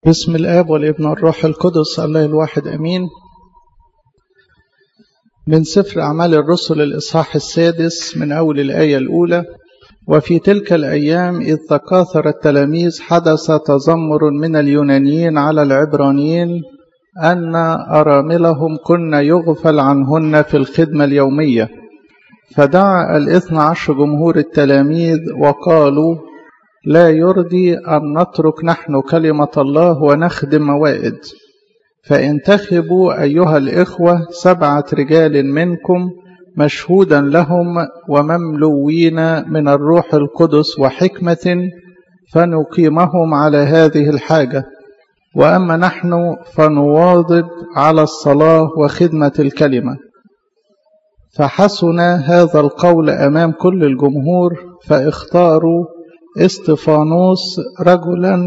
بسم الآب والابن والروح القدس الله الواحد أمين من سفر أعمال الرسل الإصحاح السادس من أول الآية الأولى وفي تلك الأيام إذ تكاثر التلاميذ حدث تذمر من اليونانيين على العبرانيين أن أراملهم كن يغفل عنهن في الخدمة اليومية فدعا الاثنى عشر جمهور التلاميذ وقالوا لا يرضي أن نترك نحن كلمة الله ونخدم موائد فانتخبوا أيها الإخوة سبعة رجال منكم مشهودا لهم ومملوين من الروح القدس وحكمة فنقيمهم على هذه الحاجة وأما نحن فنواظب على الصلاة وخدمة الكلمة فحسن هذا القول أمام كل الجمهور فاختاروا استفانوس رجلا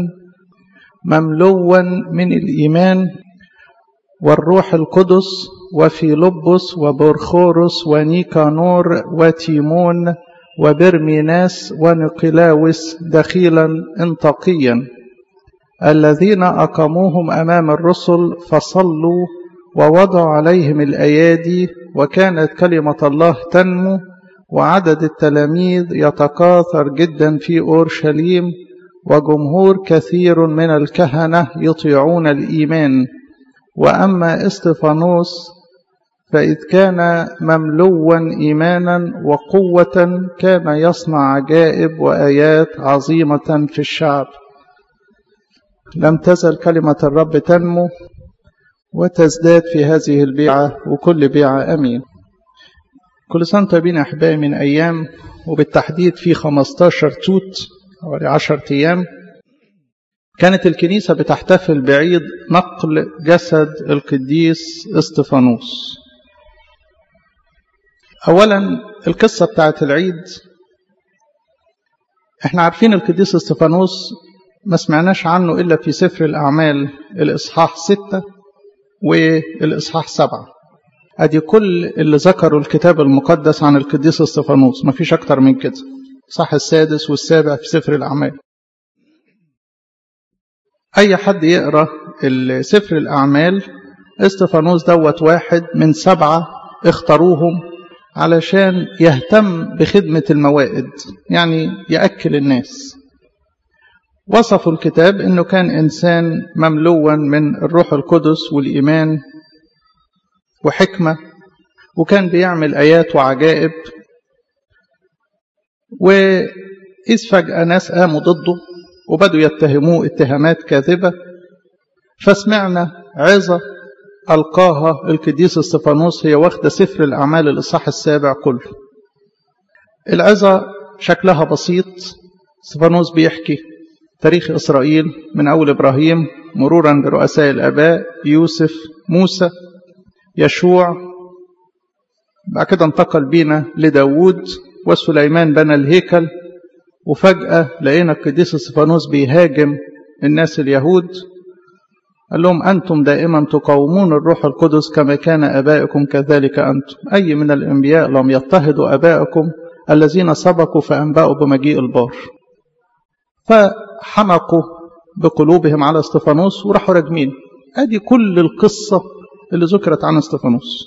مملوا من الإيمان والروح القدس وفي لبس وبرخورس ونيكانور وتيمون وبرميناس ونقلاوس دخيلا انتقيا الذين أقاموهم أمام الرسل فصلوا ووضعوا عليهم الأيادي وكانت كلمة الله تنمو وعدد التلاميذ يتكاثر جدا في أورشليم وجمهور كثير من الكهنة يطيعون الإيمان وأما استفانوس فإذ كان مملوا إيمانا وقوة كان يصنع عجائب وآيات عظيمة في الشعب لم تزل كلمة الرب تنمو وتزداد في هذه البيعة وكل بيعة أمين كل سنة طيبين أحبائي من أيام وبالتحديد في 15 توت حوالي 10 أيام كانت الكنيسة بتحتفل بعيد نقل جسد القديس استفانوس أولا القصة بتاعت العيد احنا عارفين القديس استفانوس ما سمعناش عنه إلا في سفر الأعمال الإصحاح ستة والإصحاح سبعة ادي كل اللي ذكروا الكتاب المقدس عن القديس استفانوس مفيش اكتر من كده صح السادس والسابع في سفر الاعمال اي حد يقرا سفر الاعمال استفانوس دوت واحد من سبعه اختاروهم علشان يهتم بخدمه الموائد يعني ياكل الناس وصفوا الكتاب انه كان انسان مملوا من الروح القدس والايمان وحكمة وكان بيعمل آيات وعجائب وإذ فجأة ناس قاموا ضده وبدوا يتهموه اتهامات كاذبة فسمعنا عظة ألقاها القديس استفانوس هي واخدة سفر الأعمال الإصحاح السابع كله العظة شكلها بسيط استفانوس بيحكي تاريخ إسرائيل من أول إبراهيم مرورا برؤساء الآباء يوسف موسى يشوع بعد كده انتقل بينا لداود وسليمان بنى الهيكل وفجأة لقينا القديس استفانوس بيهاجم الناس اليهود قال لهم أنتم دائما تقاومون الروح القدس كما كان أبائكم كذلك أنتم أي من الأنبياء لم يضطهدوا أبائكم الذين سبقوا فأنبأوا بمجيء البار فحمقوا بقلوبهم على استفانوس وراحوا راجمين ادي كل القصه اللي ذكرت عن استفانوس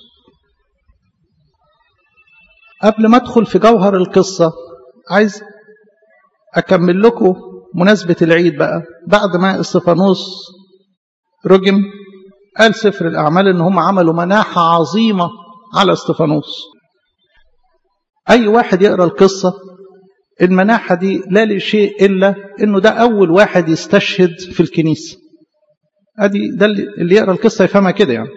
قبل ما ادخل في جوهر القصة عايز أكمل لكم مناسبة العيد بقى بعد ما استفانوس رجم قال سفر الأعمال إن هم عملوا مناحة عظيمة على استفانوس أي واحد يقرأ القصة المناحة دي لا لشيء إلا إنه ده أول واحد يستشهد في الكنيسة أدي ده اللي يقرأ القصة يفهمها كده يعني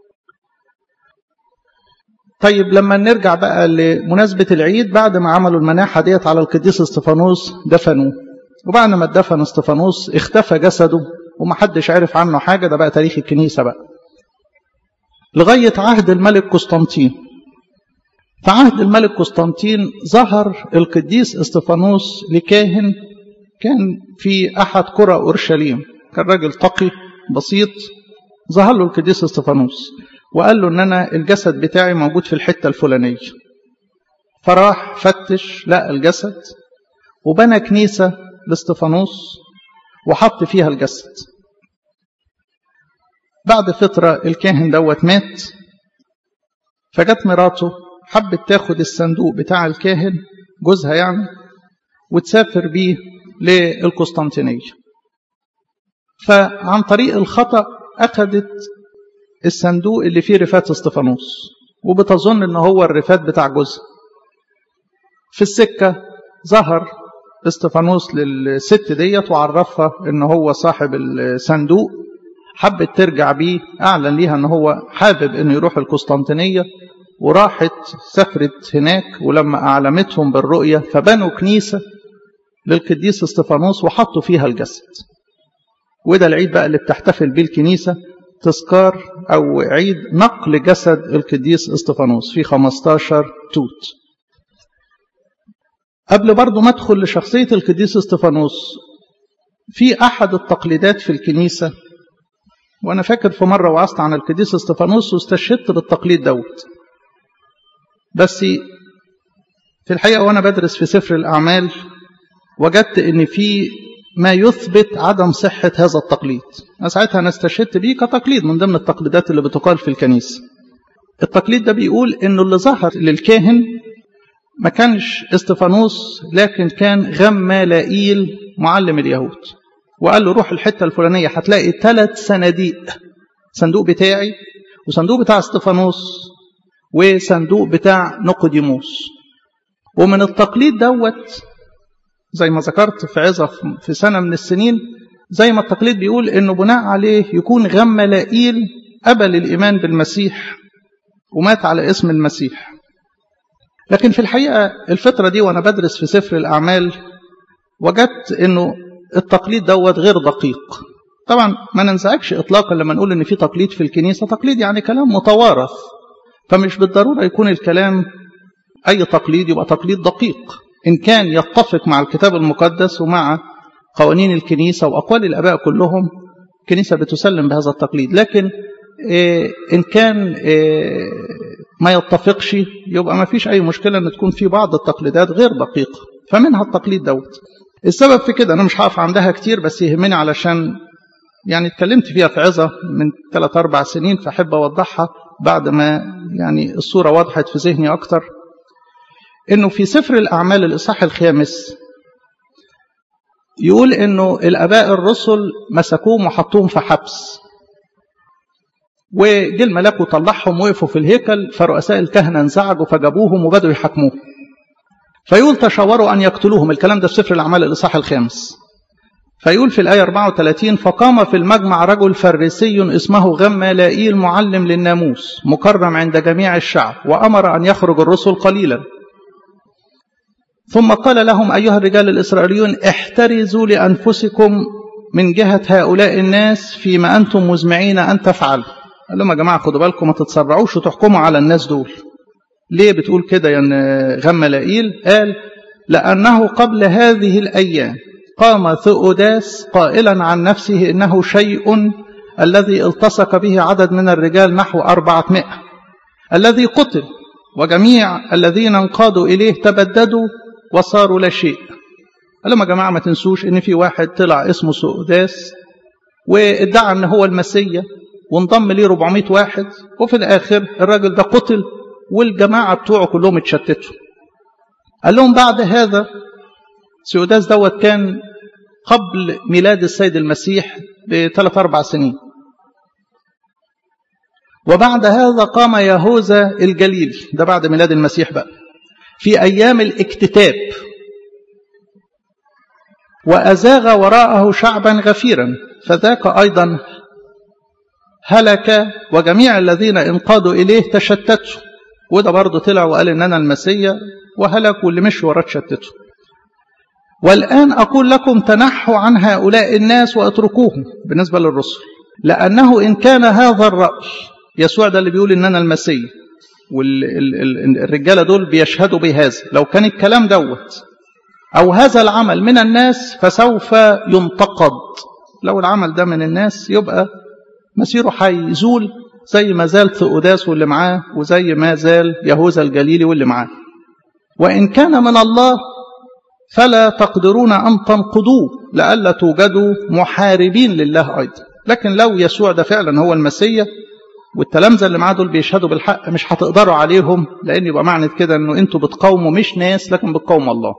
طيب لما نرجع بقى لمناسبة العيد بعد ما عملوا المناحة ديت على القديس استفانوس دفنوه وبعد ما اتدفن استفانوس اختفى جسده ومحدش عرف عنه حاجة ده بقى تاريخ الكنيسة بقى لغاية عهد الملك قسطنطين في عهد الملك قسطنطين ظهر القديس استفانوس لكاهن كان في أحد قرى أورشليم كان راجل تقي بسيط ظهر له القديس استفانوس وقال له ان انا الجسد بتاعي موجود في الحته الفلانيه فراح فتش لقى الجسد وبنى كنيسه لاستفانوس وحط فيها الجسد بعد فترة الكاهن دوت مات فجت مراته حبت تاخد الصندوق بتاع الكاهن جوزها يعني وتسافر بيه للقسطنطينية فعن طريق الخطأ أخذت الصندوق اللي فيه رفات استفانوس وبتظن ان هو الرفات بتاع جوزها في السكة ظهر استفانوس للست ديت وعرفها ان هو صاحب الصندوق حبت ترجع بيه اعلن ليها ان هو حابب انه يروح القسطنطينية وراحت سافرت هناك ولما اعلمتهم بالرؤية فبنوا كنيسة للقديس استفانوس وحطوا فيها الجسد وده العيد بقى اللي بتحتفل بيه الكنيسة تذكار أو عيد نقل جسد القديس استفانوس في 15 توت قبل برضو ما ادخل لشخصية القديس استفانوس في أحد التقليدات في الكنيسة وأنا فاكر في مرة وعظت عن القديس استفانوس واستشهدت بالتقليد دوت بس في الحقيقة وأنا بدرس في سفر الأعمال وجدت إن في ما يثبت عدم صحة هذا التقليد أنا ساعتها أنا استشهدت بيه كتقليد من ضمن التقليدات اللي بتقال في الكنيسة التقليد ده بيقول إنه اللي ظهر للكاهن ما كانش استفانوس لكن كان غمالائيل معلم اليهود وقال له روح الحتة الفلانية هتلاقي ثلاث صناديق صندوق بتاعي وصندوق بتاع استفانوس وصندوق بتاع نقديموس ومن التقليد دوت زي ما ذكرت في عظة في سنة من السنين زي ما التقليد بيقول انه بناء عليه يكون غملائيل قبل الايمان بالمسيح ومات على اسم المسيح لكن في الحقيقة الفترة دي وانا بدرس في سفر الاعمال وجدت انه التقليد دوت غير دقيق طبعا ما ننزعجش اطلاقا لما نقول ان في تقليد في الكنيسة تقليد يعني كلام متوارث فمش بالضرورة يكون الكلام اي تقليد يبقى تقليد دقيق إن كان يتفق مع الكتاب المقدس ومع قوانين الكنيسة وأقوال الأباء كلهم الكنيسة بتسلم بهذا التقليد لكن إن كان ما يتفقش يبقى ما فيش أي مشكلة أن تكون في بعض التقليدات غير دقيقة فمنها التقليد دوت السبب في كده أنا مش هقف عندها كتير بس يهمني علشان يعني اتكلمت فيها في عظة من 3 أربع سنين فأحب أوضحها بعد ما يعني الصورة وضحت في ذهني أكتر انه في سفر الاعمال الاصحاح الخامس يقول انه الاباء الرسل مسكوهم وحطوهم في حبس وجه الملاك وطلعهم وقفوا في الهيكل فرؤساء الكهنه انزعجوا فجابوهم وبدأوا يحاكموهم فيقول تشاوروا ان يقتلوهم الكلام ده في سفر الاعمال الاصحاح الخامس فيقول في الآية 34 فقام في المجمع رجل فريسي اسمه غمالائيل معلم للناموس مكرم عند جميع الشعب وأمر أن يخرج الرسل قليلا ثم قال لهم أيها الرجال الإسرائيليون احترزوا لأنفسكم من جهة هؤلاء الناس فيما أنتم مزمعين أن تفعلوا قال لهم يا جماعة خدوا بالكم ما تتسرعوش وتحكموا على الناس دول ليه بتقول كده يا غملائيل قال لأنه قبل هذه الأيام قام ثؤداس قائلا عن نفسه إنه شيء الذي التصق به عدد من الرجال نحو أربعمائة الذي قتل وجميع الذين انقادوا إليه تبددوا وصاروا لا شيء قال لهم يا جماعة ما تنسوش إن في واحد طلع اسمه سؤداس وادعى إن هو المسيا وانضم ليه 400 واحد وفي الآخر الراجل ده قتل والجماعة بتوعه كلهم اتشتتوا قال لهم بعد هذا سيوداس دوت كان قبل ميلاد السيد المسيح بثلاث أربع سنين وبعد هذا قام يهوذا الجليل ده بعد ميلاد المسيح بقى في أيام الاكتتاب وأزاغ وراءه شعبا غفيرا فذاك أيضا هلك وجميع الذين انقادوا إليه تشتتوا وده برضه طلع وقال إن أنا المسيا وهلك واللي مشوا وراه تشتتوا والآن أقول لكم تنحوا عن هؤلاء الناس واتركوهم بالنسبة للرسل لأنه إن كان هذا الرأي يسوع ده اللي بيقول إن أنا المسيح والرجالة دول بيشهدوا بهذا لو كان الكلام دوت أو هذا العمل من الناس فسوف ينتقد لو العمل ده من الناس يبقى مسيره هيزول زي ما زال ثؤداس واللي معاه وزي ما زال يهوذا الجليلي واللي معاه وإن كان من الله فلا تقدرون أن تنقضوه لئلا توجدوا محاربين لله أيضا لكن لو يسوع ده فعلا هو المسيا والتلامذة اللي معاه دول بيشهدوا بالحق مش هتقدروا عليهم لأن يبقى معنى كده إنه أنتوا بتقاوموا مش ناس لكن بتقاوموا الله.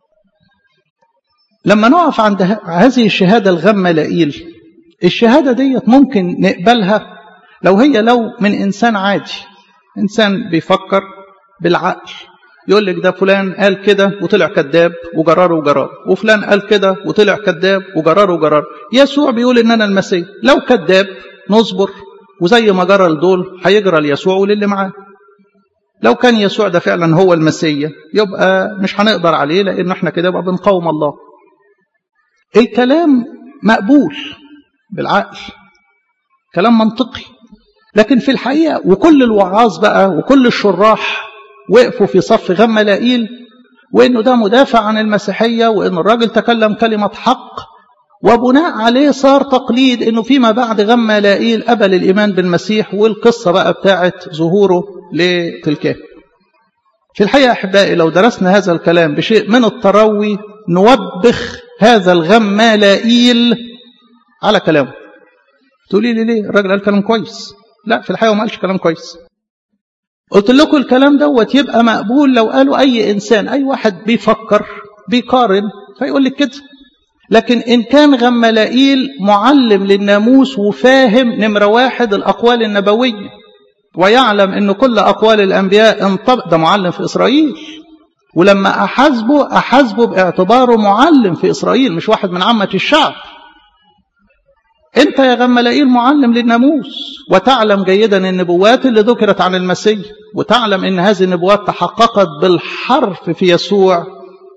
لما نقف عند هذه الشهادة الغمة لئيل الشهادة ديت ممكن نقبلها لو هي لو من إنسان عادي إنسان بيفكر بالعقل يقول لك ده فلان قال كده وطلع كذاب وجرار وجرار وفلان قال كده وطلع كذاب وجرار وجرار يسوع بيقول ان انا المسيح لو كذاب نصبر وزي ما جرى لدول هيجرى ليسوع وللي معاه لو كان يسوع ده فعلا هو المسيح يبقى مش هنقدر عليه لان احنا كده يبقى بنقاوم الله الكلام مقبول بالعقل كلام منطقي لكن في الحقيقة وكل الوعاظ بقى وكل الشراح وقفوا في صف غملائيل وانه ده مدافع عن المسيحية وان الراجل تكلم كلمة حق وبناء عليه صار تقليد انه فيما بعد غملائيل قبل الايمان بالمسيح والقصة بقى بتاعت ظهوره لتلكاه في الحقيقة أحبائي لو درسنا هذا الكلام بشيء من التروي نوبخ هذا الغمالائيل على كلامه تقولي لي ليه الراجل قال كلام كويس لا في الحقيقة ما قالش كلام كويس قلت لكم الكلام دوت يبقى مقبول لو قالوا أي إنسان أي واحد بيفكر بيقارن فيقول لك كده لكن إن كان غملائيل معلم للناموس وفاهم نمرة واحد الأقوال النبوية ويعلم أن كل أقوال الأنبياء انطبق ده معلم في إسرائيل ولما أحاسبه أحاسبه باعتباره معلم في إسرائيل مش واحد من عامة الشعب أنت يا غملائيل معلم للناموس وتعلم جيدا النبوات اللي ذكرت عن المسيح وتعلم أن هذه النبوات تحققت بالحرف في يسوع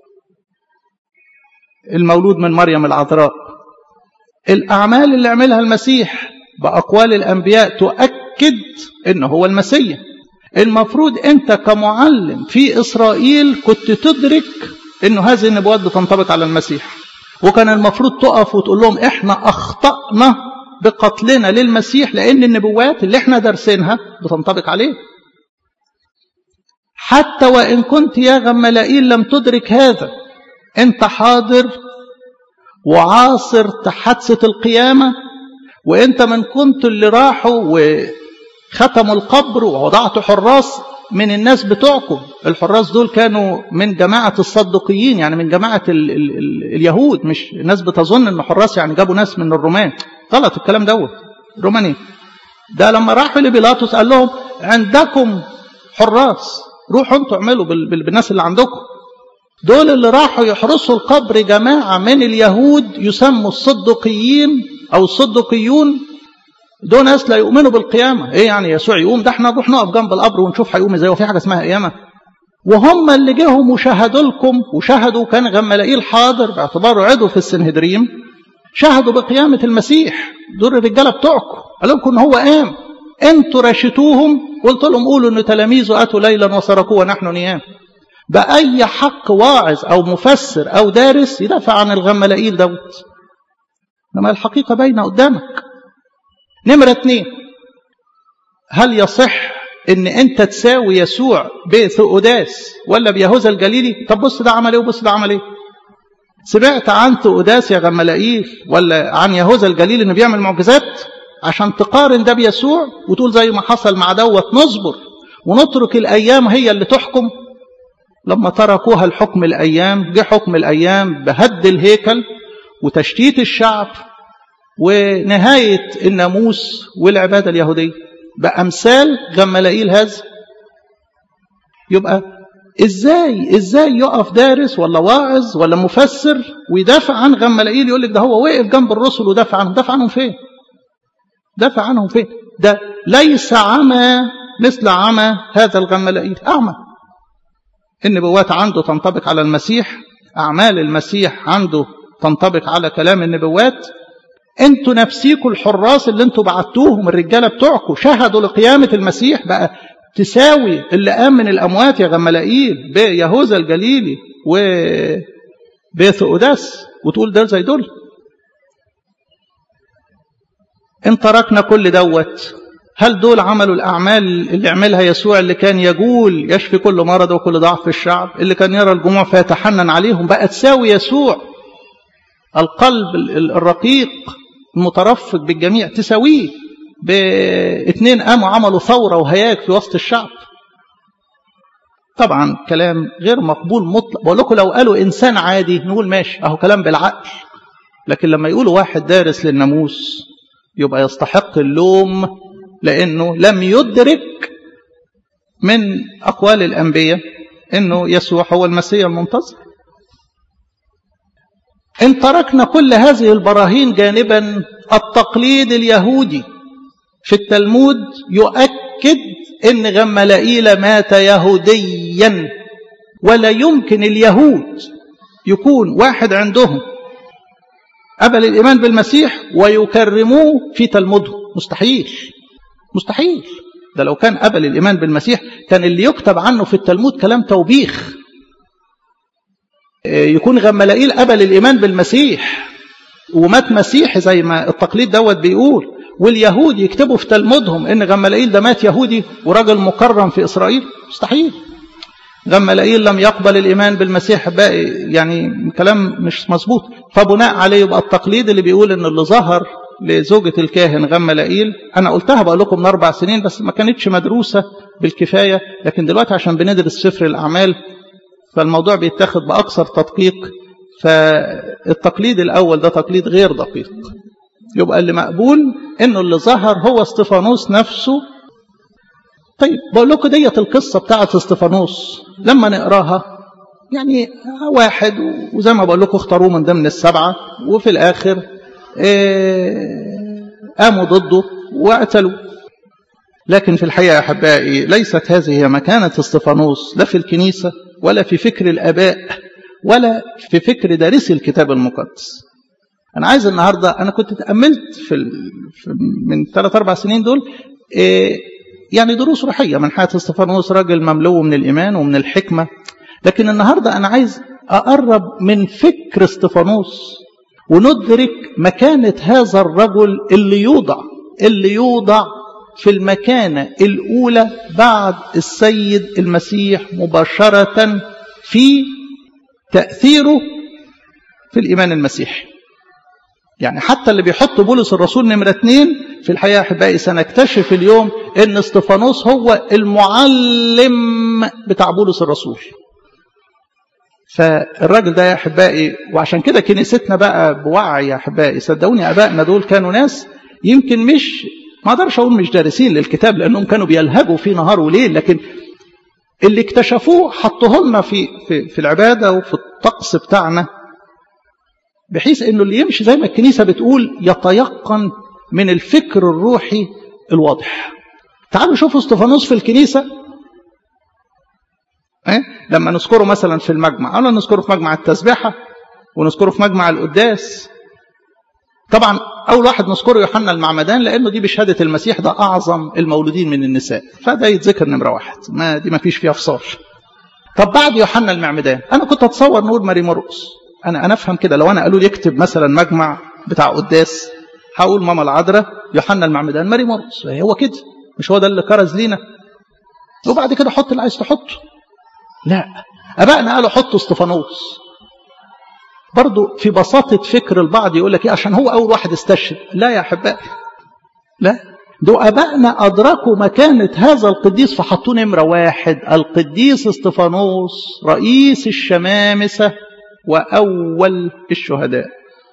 المولود من مريم العذراء الأعمال اللي عملها المسيح بأقوال الأنبياء تؤكد أنه هو المسيح المفروض أنت كمعلم في إسرائيل كنت تدرك أنه هذه النبوات بتنطبق على المسيح وكان المفروض تقف وتقول لهم إحنا أخطأنا بقتلنا للمسيح لأن النبوات اللي إحنا درسينها بتنطبق عليه حتى وإن كنت يا غملائيل لم تدرك هذا أنت حاضر وعاصر حادثة القيامة وأنت من كنت اللي راحوا وختموا القبر ووضعتوا حراس من الناس بتوعكم الحراس دول كانوا من جماعة الصدقيين يعني من جماعة ال ال ال اليهود مش الناس بتظن ان حراس يعني جابوا ناس من الرومان غلط الكلام دوت روماني ده لما راحوا لبيلاطس قال لهم عندكم حراس روحوا انتوا اعملوا بالناس اللي عندكم دول اللي راحوا يحرسوا القبر جماعة من اليهود يسموا الصدقيين أو الصدقيون دول ناس لا يؤمنوا بالقيامة إيه يعني يسوع يقوم ده احنا نروح نقف جنب القبر ونشوف هيقوم ازاي وفي حاجة اسمها قيامة وهم اللي جيهم وشهدوا لكم وشهدوا كان غملائيل حاضر باعتباره عضو في السنهدريم شهدوا بقيامة المسيح دول الرجالة بتوعكم قال لكم ان هو قام انتوا رشتوهم قلت لهم قولوا ان تلاميذه اتوا ليلا وسرقوه ونحن نيام بأي حق واعظ أو مفسر أو دارس يدافع عن الغملائيل دوت لما الحقيقة باينة قدامك نمرة اتنين هل يصح ان انت تساوي يسوع بثؤداس ولا بيهوذا الجليلي طب بص ده عمل ايه وبص ده عمل ايه سمعت عن ثؤداس يا غملائيل ولا عن يهوذا الجليلي انه بيعمل معجزات عشان تقارن ده بيسوع وتقول زي ما حصل مع دوت نصبر ونترك الايام هي اللي تحكم لما تركوها الحكم الأيام جه حكم الأيام بهد الهيكل وتشتيت الشعب ونهاية الناموس والعبادة اليهودية بأمثال غملائيل هذا يبقى ازاي ازاي يقف دارس ولا واعظ ولا مفسر ويدافع عن غملائيل يقول لك ده هو وقف جنب الرسل ودافع عنهم دافع عنهم فين دافع عنهم فين ده ليس عمى مثل عمى هذا الغملائيل اعمى النبوات عنده تنطبق على المسيح أعمال المسيح عنده تنطبق على كلام النبوات انتوا نفسيكوا الحراس اللي انتوا بعتوهم الرجاله بتوعكم شهدوا لقيامه المسيح بقى تساوي اللي قام من الاموات يا غملائيل بيهوذا الجليلي و بثؤداس وتقول دول زي دول ان تركنا كل دوت هل دول عملوا الأعمال اللي عملها يسوع اللي كان يقول يشفي كل مرض وكل ضعف في الشعب اللي كان يرى الجموع فيتحنن عليهم بقى تساوي يسوع القلب الرقيق المترفق بالجميع تساويه باثنين قاموا عملوا ثورة وهياج في وسط الشعب طبعا كلام غير مقبول مطلق بقول لكم لو قالوا إنسان عادي نقول ماشي أهو كلام بالعقل لكن لما يقولوا واحد دارس للناموس يبقى يستحق اللوم لأنه لم يدرك من أقوال الأنبياء أنه يسوع هو المسيح المنتظر إن تركنا كل هذه البراهين جانبا التقليد اليهودي في التلمود يؤكد ان غملائيل مات يهوديا ولا يمكن اليهود يكون واحد عندهم قبل الايمان بالمسيح ويكرموه في تلمودهم مستحيل مستحيل ده لو كان قبل الايمان بالمسيح كان اللي يكتب عنه في التلمود كلام توبيخ يكون غملائيل قبل الايمان بالمسيح ومات مسيحي زي ما التقليد دوت بيقول واليهود يكتبوا في تلمودهم ان غملائيل ده مات يهودي وراجل مكرم في اسرائيل مستحيل غملائيل لم يقبل الايمان بالمسيح باقي يعني كلام مش مظبوط فبناء عليه يبقى التقليد اللي بيقول ان اللي ظهر لزوجة الكاهن غملائيل انا قلتها بقول لكم من اربع سنين بس ما كانتش مدروسة بالكفاية لكن دلوقتي عشان بندرس سفر الاعمال فالموضوع بيتاخد باكثر تدقيق فالتقليد الاول ده تقليد غير دقيق يبقى اللي مقبول انه اللي ظهر هو استفانوس نفسه طيب بقول لكم ديت القصه بتاعت استفانوس لما نقراها يعني واحد وزي ما بقول لكم اختاروه من ضمن السبعه وفي الاخر قاموا ضده وقتلوه لكن في الحقيقه يا احبائي ليست هذه هي مكانه استفانوس لا في الكنيسه ولا في فكر الاباء ولا في فكر دارسي الكتاب المقدس أنا عايز النهاردة أنا كنت تأملت في, ال... في من ثلاث أربع سنين دول إيه يعني دروس روحية من حياة استفانوس راجل مملو من الإيمان ومن الحكمة لكن النهاردة أنا عايز أقرب من فكر استفانوس وندرك مكانة هذا الرجل اللي يوضع اللي يوضع في المكانة الأولى بعد السيد المسيح مباشرة في تأثيره في الإيمان المسيحي يعني حتى اللي بيحط بولس الرسول نمرة اتنين في الحقيقة أحبائي سنكتشف اليوم أن استفانوس هو المعلم بتاع بولس الرسول فالراجل ده يا أحبائي وعشان كده كنيستنا بقى بوعي يا أحبائي صدقوني أبائنا دول كانوا ناس يمكن مش ما اقدرش اقول مش دارسين للكتاب لانهم كانوا بيلهجوا فيه نهار وليل لكن اللي اكتشفوه حطوه لنا في في في العباده وفي الطقس بتاعنا بحيث انه اللي يمشي زي ما الكنيسه بتقول يتيقن من الفكر الروحي الواضح. تعالوا شوفوا استفانوس في الكنيسه إيه؟ لما نذكره مثلا في المجمع او نذكره في مجمع التسبيحه ونذكره في مجمع القداس طبعا اول واحد نذكره يوحنا المعمدان لانه دي بشهاده المسيح ده اعظم المولودين من النساء فده يتذكر نمره واحد ما دي ما فيش فيها فصال طب بعد يوحنا المعمدان انا كنت اتصور نقول ماري مرقس انا انا افهم كده لو انا قالوا لي اكتب مثلا مجمع بتاع قداس هقول ماما العذراء يوحنا المعمدان ماري مرقس هو كده مش هو ده اللي كرز لينا وبعد كده حط اللي عايز تحطه لا ابائنا قالوا حطوا استفانوس برضو في بساطة فكر البعض يقول لك إيه عشان هو أول واحد استشهد لا يا أحبائي لا دو أبائنا أدركوا مكانة هذا القديس فحطوه نمرة واحد القديس استفانوس رئيس الشمامسة وأول الشهداء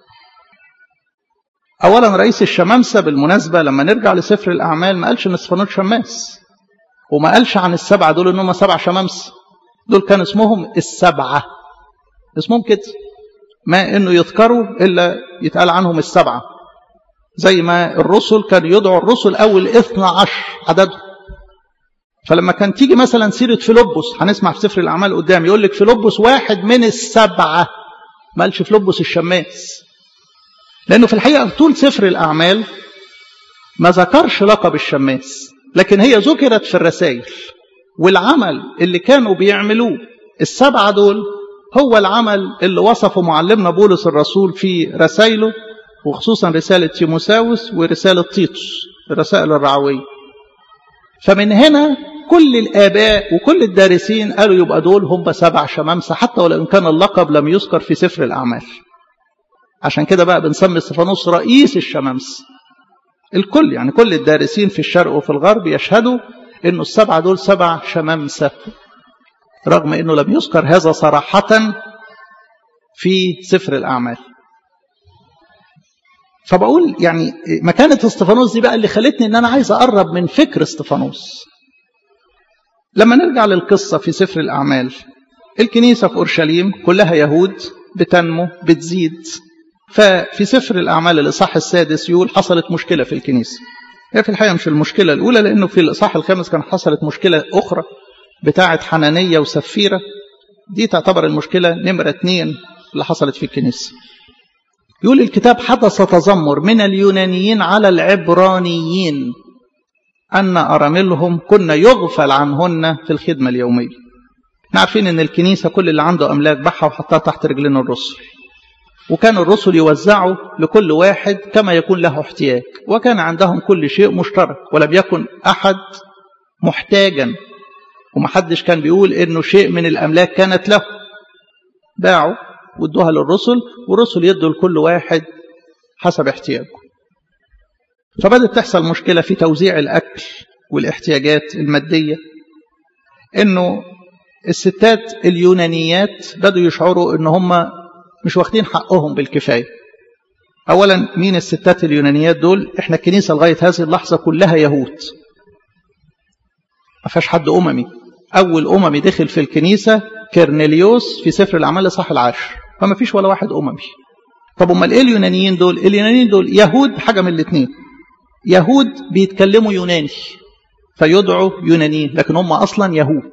أولا رئيس الشمامسة بالمناسبة لما نرجع لسفر الأعمال ما قالش إن استفانوس شماس وما قالش عن السبعة دول إنهم سبع شمامسة دول كان اسمهم السبعة اسمهم كده ما انه يذكروا الا يتقال عنهم السبعه زي ما الرسل كان يدعوا الرسل اول اثنى عشر عددهم فلما كان تيجي مثلا سيره فيلبس هنسمع في سفر الاعمال قدام يقول لك فيلبس واحد من السبعه ما قالش فيلبس الشماس لانه في الحقيقه طول سفر الاعمال ما ذكرش لقب الشماس لكن هي ذكرت في الرسائل والعمل اللي كانوا بيعملوه السبعه دول هو العمل اللي وصفه معلمنا بولس الرسول في رسائله وخصوصا رسالة تيموساوس ورسالة تيتوس الرسائل الرعوية فمن هنا كل الآباء وكل الدارسين قالوا يبقى دول هم سبع شمامسة حتى ولو كان اللقب لم يذكر في سفر الأعمال عشان كده بقى بنسمي استفانوس رئيس الشمامسة الكل يعني كل الدارسين في الشرق وفي الغرب يشهدوا انه السبعة دول سبع شمامسة رغم انه لم يذكر هذا صراحة في سفر الأعمال فبقول يعني مكانة استفانوس دي بقى اللي خلتني ان انا عايز اقرب من فكر استفانوس لما نرجع للقصة في سفر الأعمال الكنيسة في أورشليم كلها يهود بتنمو بتزيد ففي سفر الأعمال الإصحاح السادس يقول حصلت مشكلة في الكنيسة هي في الحقيقة مش المشكلة الأولى لأنه في الإصحاح الخامس كان حصلت مشكلة أخرى بتاعة حنانية وسفيرة دي تعتبر المشكلة نمرة اتنين اللي حصلت في الكنيسة يقول الكتاب حدث تذمر من اليونانيين على العبرانيين أن أراملهم كنا يغفل عنهن في الخدمة اليومية احنا عارفين ان الكنيسة كل اللي عنده أملاك باعها وحطها تحت رجلين الرسل وكان الرسل يوزعوا لكل واحد كما يكون له احتياج وكان عندهم كل شيء مشترك ولم يكن أحد محتاجا ومحدش كان بيقول انه شيء من الأملاك كانت له باعوا وادوها للرسل والرسل يدوا لكل واحد حسب احتياجه فبدت تحصل مشكلة في توزيع الأكل والاحتياجات المادية إنه الستات اليونانيات بدوا يشعروا إن هم مش واخدين حقهم بالكفاية أولا مين الستات اليونانيات دول إحنا الكنيسة لغاية هذه اللحظة كلها يهود ما فيهاش حد أممي أول أممي دخل في الكنيسة كرنيليوس في سفر الأعمال صح العاشر فما فيش ولا واحد أممي طب امال ايه اليونانيين دول اليونانيين دول يهود حاجه من الاثنين يهود بيتكلموا يوناني فيدعوا يونانيين لكن هم اصلا يهود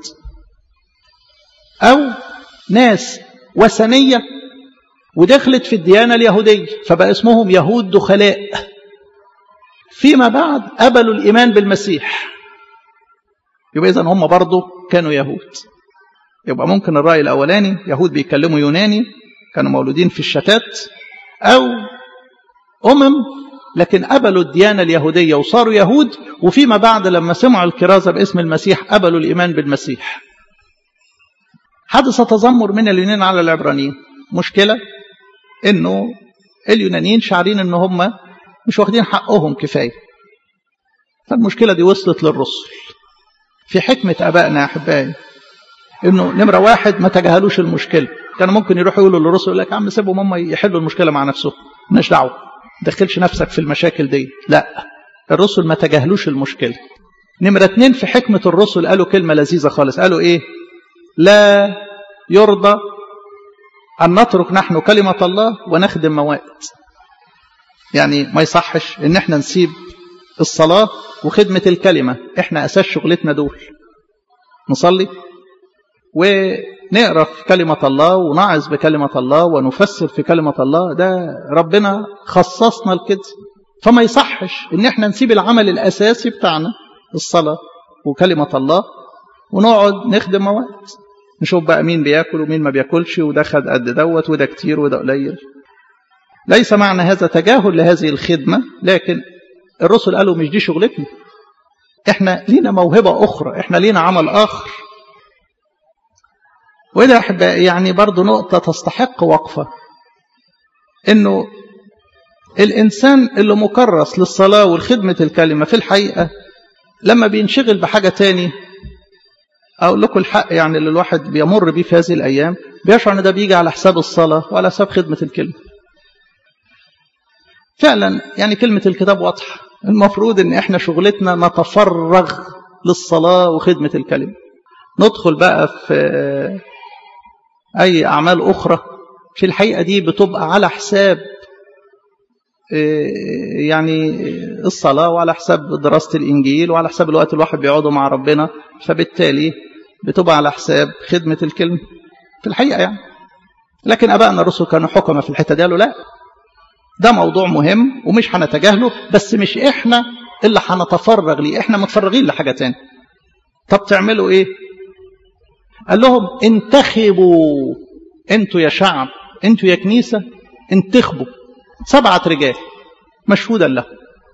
او ناس وثنيه ودخلت في الديانه اليهوديه فبقى اسمهم يهود دخلاء فيما بعد قبلوا الايمان بالمسيح يبقى اذا هم برضه كانوا يهود يبقى ممكن الراي الاولاني يهود بيتكلموا يوناني كانوا مولودين في الشتات أو أمم لكن قبلوا الديانة اليهودية وصاروا يهود وفيما بعد لما سمعوا الكرازة باسم المسيح قبلوا الإيمان بالمسيح حدث تذمر من اليونان على العبرانيين مشكلة انه اليونانيين شعرين ان هم مش واخدين حقهم كفاية فالمشكلة دي وصلت للرسل في حكمة أبائنا يا أحبائي انه نمرة واحد ما تجاهلوش المشكلة كانوا ممكن يروحوا يقولوا للرسل يقول لك يا عم سيبهم هم يحلوا المشكله مع نفسهم مالناش دعوه ما تدخلش نفسك في المشاكل دي لا الرسل ما تجاهلوش المشكله نمره اتنين في حكمه الرسل قالوا كلمه لذيذه خالص قالوا ايه لا يرضى ان نترك نحن كلمه الله ونخدم موائد يعني ما يصحش ان احنا نسيب الصلاه وخدمه الكلمه احنا اساس شغلتنا دول نصلي ونقرا في كلمة الله ونعظ بكلمة الله ونفسر في كلمة الله ده ربنا خصصنا لكده فما يصحش ان احنا نسيب العمل الاساسي بتاعنا الصلاة وكلمة الله ونقعد نخدم مواد نشوف بقى مين بياكل ومين ما بياكلش وده خد قد دوت وده كتير وده قليل ليس معنى هذا تجاهل لهذه الخدمة لكن الرسل قالوا مش دي شغلتنا احنا لينا موهبة أخرى احنا لينا عمل آخر وده أحبائي يعني برضو نقطة تستحق وقفة إنه الإنسان اللي مكرس للصلاة والخدمة الكلمة في الحقيقة لما بينشغل بحاجة تاني أقول لكم الحق يعني اللي الواحد بيمر بيه في هذه الأيام بيشعر إن ده بيجي على حساب الصلاة وعلى حساب خدمة الكلمة فعلا يعني كلمة الكتاب واضحة المفروض إن إحنا شغلتنا نتفرغ للصلاة وخدمة الكلمة ندخل بقى في أي أعمال أخرى في الحقيقة دي بتبقى على حساب يعني الصلاة وعلى حساب دراسة الإنجيل وعلى حساب الوقت الواحد بيقعده مع ربنا فبالتالي بتبقى على حساب خدمة الكلمة في الحقيقة يعني لكن أبائنا الرسل كانوا حكمة في الحتة دي قالوا لا ده موضوع مهم ومش هنتجاهله بس مش إحنا اللي هنتفرغ ليه إحنا متفرغين لحاجة تاني طب تعملوا إيه قال لهم انتخبوا انتوا يا شعب انتوا يا كنيسة انتخبوا سبعة رجال مشهودا له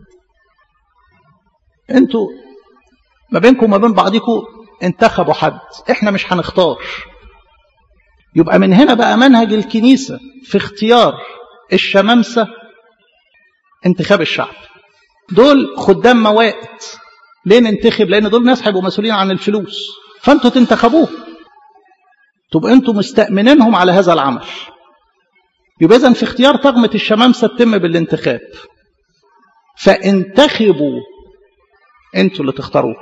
انتوا ما بينكم وما بين بعضكم انتخبوا حد احنا مش هنختار يبقى من هنا بقى منهج الكنيسة في اختيار الشمامسة انتخاب الشعب دول خدام موائد ليه ننتخب لان دول ناس هيبقوا مسؤولين عن الفلوس فانتوا تنتخبوه تبقى انتوا مستأمنينهم على هذا العمل يبقى اذا في اختيار طغمة الشمامسة تتم بالانتخاب فانتخبوا انتوا اللي تختاروه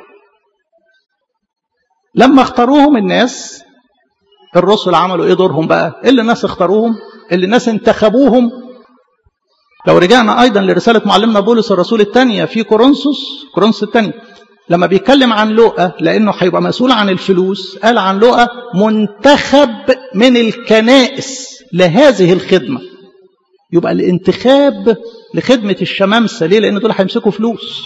لما اختاروهم الناس الرسل عملوا ايه دورهم بقى اللي الناس اختاروهم اللي الناس انتخبوهم لو رجعنا ايضا لرساله معلمنا بولس الرسول الثانيه في كورنثوس كورنثوس الثانيه لما بيتكلم عن لوقا لانه هيبقى مسؤول عن الفلوس قال عن لوقا منتخب من الكنائس لهذه الخدمه يبقى الانتخاب لخدمه الشمامسه ليه لان دول هيمسكوا فلوس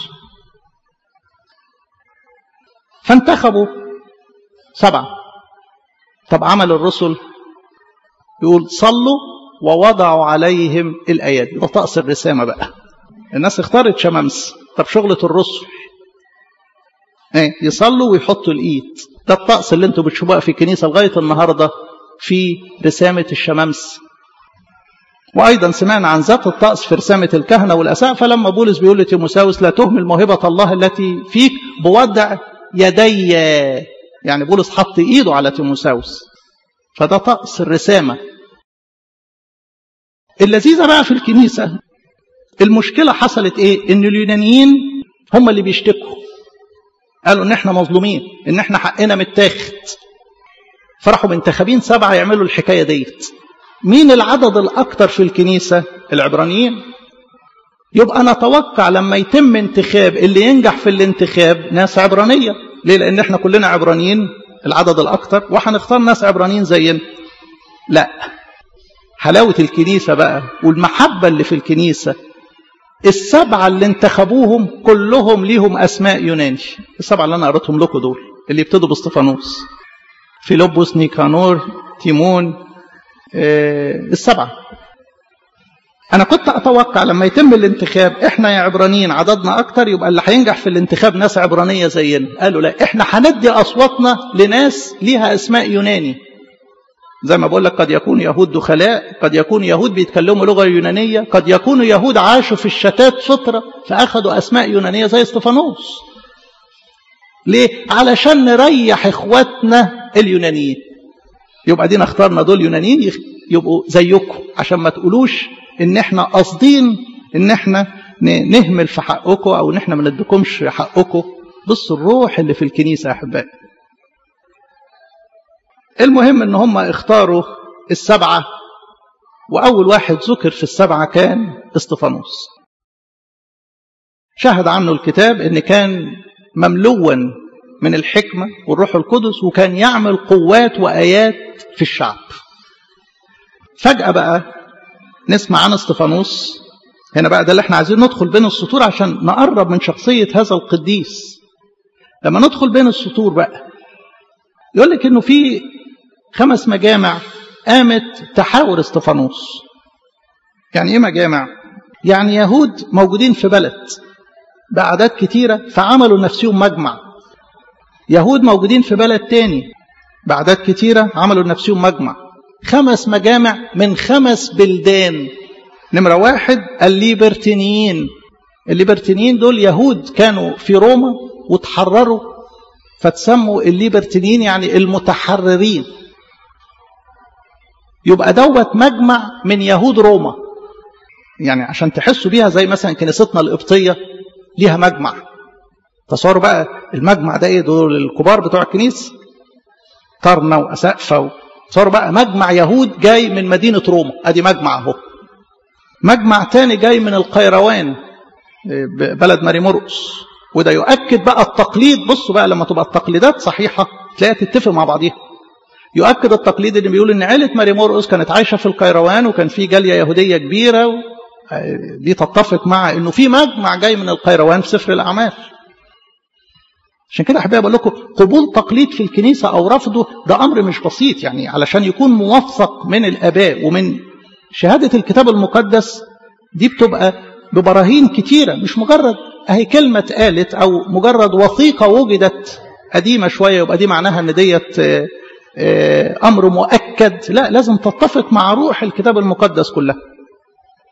فانتخبوا سبعه طب عمل الرسل يقول صلوا ووضعوا عليهم الآيات ده طقس الرسامة بقى الناس اختارت شمامس طب شغلة الرسل ايه يصلوا ويحطوا الإيد ده الطقس اللي انتوا بتشوفوه في الكنيسة لغاية النهاردة في رسامة الشمامس وأيضا سمعنا عن ذات الطقس في رسامة الكهنة والأساء لما بولس بيقول لتيموساوس لا تهمل موهبة الله التي فيك بوضع يدي يعني بولس حط إيده على تيموساوس فده طقس الرسامة اللذيذة بقى في الكنيسة المشكلة حصلت ايه ان اليونانيين هم اللي بيشتكوا قالوا ان احنا مظلومين ان احنا حقنا متاخد فراحوا منتخبين سبعة يعملوا الحكاية ديت مين العدد الاكتر في الكنيسة العبرانيين يبقى نتوقع لما يتم انتخاب اللي ينجح في الانتخاب ناس عبرانية ليه لان احنا كلنا عبرانيين العدد الاكتر وهنختار ناس عبرانيين زينا لا حلاوة الكنيسة بقى والمحبة اللي في الكنيسة السبعة اللي انتخبوهم كلهم ليهم أسماء يوناني السبعة اللي أنا قريتهم لكم دول اللي يبتدوا باستفانوس فيلبس نيكانور تيمون آه السبعة أنا كنت أتوقع لما يتم الانتخاب إحنا يا عبرانيين عددنا أكتر يبقى اللي هينجح في الانتخاب ناس عبرانية زينا قالوا لا إحنا هندي أصواتنا لناس ليها أسماء يوناني زي ما بقول لك قد يكون يهود دخلاء قد يكون يهود بيتكلموا لغة يونانية قد يكونوا يهود عاشوا في الشتات فترة فأخذوا أسماء يونانية زي استفانوس ليه؟ علشان نريح إخواتنا اليونانيين يبقى دينا اخترنا دول يونانيين يبقوا زيكم عشان ما تقولوش ان احنا قاصدين ان احنا نهمل في حقكم او ان احنا ما نديكمش حقكم بصوا الروح اللي في الكنيسة يا أحبائي المهم ان هم اختاروا السبعة واول واحد ذكر في السبعة كان استفانوس شهد عنه الكتاب ان كان مملوا من الحكمة والروح القدس وكان يعمل قوات وآيات في الشعب فجأة بقى نسمع عن استفانوس هنا بقى ده اللي احنا عايزين ندخل بين السطور عشان نقرب من شخصية هذا القديس لما ندخل بين السطور بقى يقول لك انه في خمس مجامع قامت تحاور استفانوس يعني ايه مجامع يعني يهود موجودين في بلد بأعداد كتيرة فعملوا نفسهم مجمع يهود موجودين في بلد تاني بأعداد كتيرة عملوا نفسهم مجمع خمس مجامع من خمس بلدان نمرة واحد الليبرتينيين الليبرتينيين دول يهود كانوا في روما وتحرروا فتسموا الليبرتينيين يعني المتحررين يبقى دوت مجمع من يهود روما يعني عشان تحسوا بيها زي مثلا كنيستنا القبطية ليها مجمع تصوروا بقى المجمع ده ايه دول الكبار بتوع الكنيسة طرنا وأسقفة تصوروا بقى مجمع يهود جاي من مدينة روما ادي مجمع اهو مجمع تاني جاي من القيروان بلد ماري مرقس وده يؤكد بقى التقليد بصوا بقى لما تبقى التقليدات صحيحة تلاقيها تتفق مع بعضيها يؤكد التقليد اللي بيقول ان عيلة ماري مرقس كانت عايشة في القيروان وكان في جالية يهودية كبيرة و... دي تتفق مع انه في مجمع جاي من القيروان في سفر الاعمال عشان كده احبائي بقول لكم قبول تقليد في الكنيسه او رفضه ده امر مش بسيط يعني علشان يكون موثق من الاباء ومن شهاده الكتاب المقدس دي بتبقى ببراهين كتيره مش مجرد اهي كلمه اتقالت او مجرد وثيقه وجدت قديمه شويه يبقى دي معناها ان ديت امر مؤكد لا لازم تتفق مع روح الكتاب المقدس كلها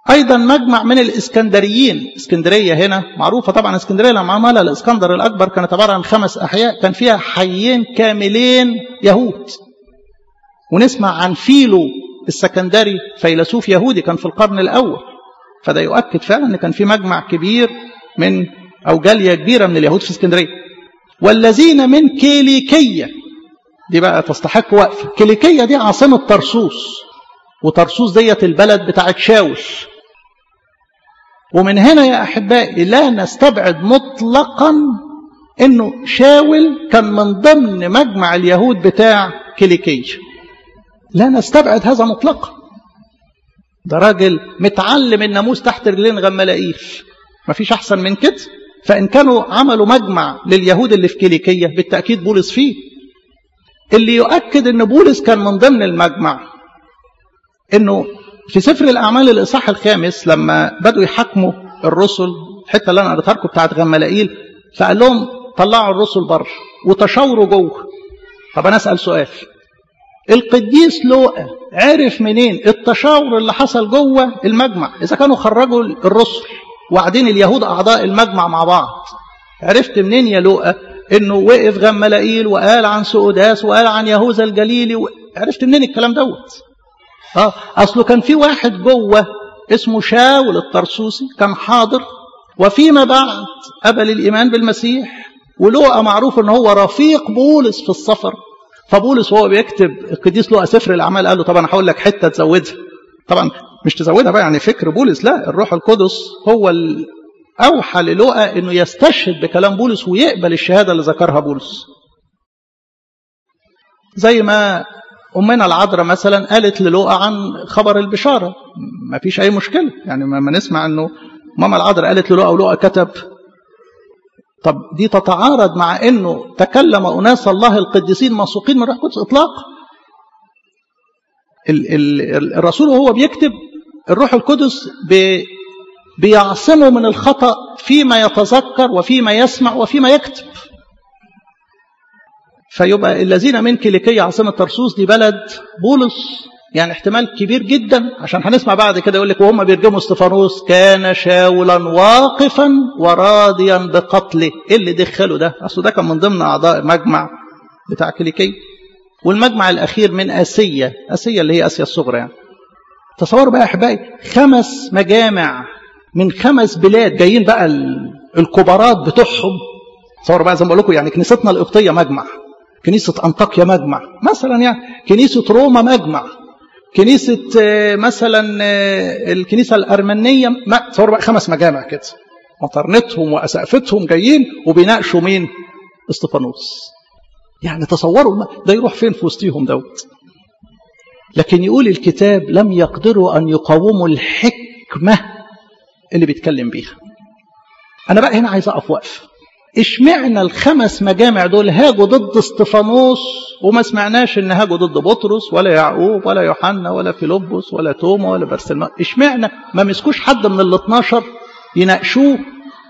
أيضا مجمع من الإسكندريين اسكندرية هنا معروفة طبعا اسكندرية لما عملها الإسكندر الأكبر كانت عبارة عن خمس أحياء كان فيها حيين كاملين يهود ونسمع عن فيلو السكندري فيلسوف يهودي كان في القرن الأول فده يؤكد فعلا أن كان في مجمع كبير من أو جالية كبيرة من اليهود في اسكندرية والذين من كيليكية دي بقى تستحق وقف كيليكية دي عاصمة طرسوس وطرسوس ديت البلد بتاعت شاول ومن هنا يا أحبائي لا نستبعد مطلقا أنه شاول كان من ضمن مجمع اليهود بتاع كيليكية لا نستبعد هذا مطلقا ده راجل متعلم الناموس تحت رجلين غملائيل مفيش أحسن من كده فإن كانوا عملوا مجمع لليهود اللي في كيليكية بالتأكيد بولس فيه اللي يؤكد أن بولس كان من ضمن المجمع أنه في سفر الأعمال الإصحاح الخامس لما بدوا يحاكموا الرسل الحتة اللي أنا قريتها لكم بتاعت غملائيل فقال لهم طلعوا الرسل بره وتشاوروا جوه طب أنا أسأل سؤال القديس لوقا عرف منين التشاور اللي حصل جوه المجمع إذا كانوا خرجوا الرسل وقاعدين اليهود أعضاء المجمع مع بعض عرفت منين يا لوقا انه وقف غملائيل وقال عن سؤداس وقال عن يهوذا الجليلي و... عرفت منين الكلام دوت اه اصله كان في واحد جوه اسمه شاول الطرسوسي كان حاضر وفيما بعد قبل الايمان بالمسيح ولوقا معروف ان هو رفيق بولس في السفر فبولس وهو بيكتب القديس لوقا سفر الاعمال قال له طبعا هقول لك حته تزودها طبعا مش تزودها بقى يعني فكر بولس لا الروح القدس هو أوحى للوقا أنه يستشهد بكلام بولس ويقبل الشهادة اللي ذكرها بولس زي ما أمنا العذراء مثلا قالت للوقا عن خبر البشارة ما فيش أي مشكلة يعني ما نسمع أنه ماما العذراء قالت للوقا ولوقا كتب طب دي تتعارض مع أنه تكلم أناس الله القديسين موثوقين من روح القدس إطلاقا الرسول وهو بيكتب الروح القدس بيعصمه من الخطأ فيما يتذكر وفيما يسمع وفيما يكتب فيبقى الذين من كيليكية عاصمة طرسوس دي بلد بولس يعني احتمال كبير جدا عشان هنسمع بعد كده يقول لك وهم بيرجموا استفانوس كان شاولا واقفا وراضيا بقتله ايه اللي دخله ده اصل ده كان من ضمن اعضاء مجمع بتاع كيليكية والمجمع الاخير من اسيا اسيا اللي هي اسيا الصغرى يعني تصوروا بقى يا احبائي خمس مجامع من خمس بلاد جايين بقى الكبارات بتوعهم تصوروا بقى زي ما بقول لكم يعني كنيستنا القبطيه مجمع كنيسه انطاكيا مجمع مثلا يعني كنيسه روما مجمع كنيسه مثلا الكنيسه الارمنيه تصوروا بقى خمس مجامع كده مطرنتهم واسقفتهم جايين وبيناقشوا مين اسطفانوس يعني تصوروا ده يروح فين في وسطيهم دوت لكن يقول الكتاب لم يقدروا ان يقاوموا الحكمه اللي بيتكلم بيها انا بقى هنا عايز اقف وقف اشمعنا الخمس مجامع دول هاجوا ضد استفانوس وما سمعناش ان هاجوا ضد بطرس ولا يعقوب ولا يوحنا ولا فيلبس ولا توما ولا برسلمان اشمعنا ما مسكوش حد من ال 12 يناقشوه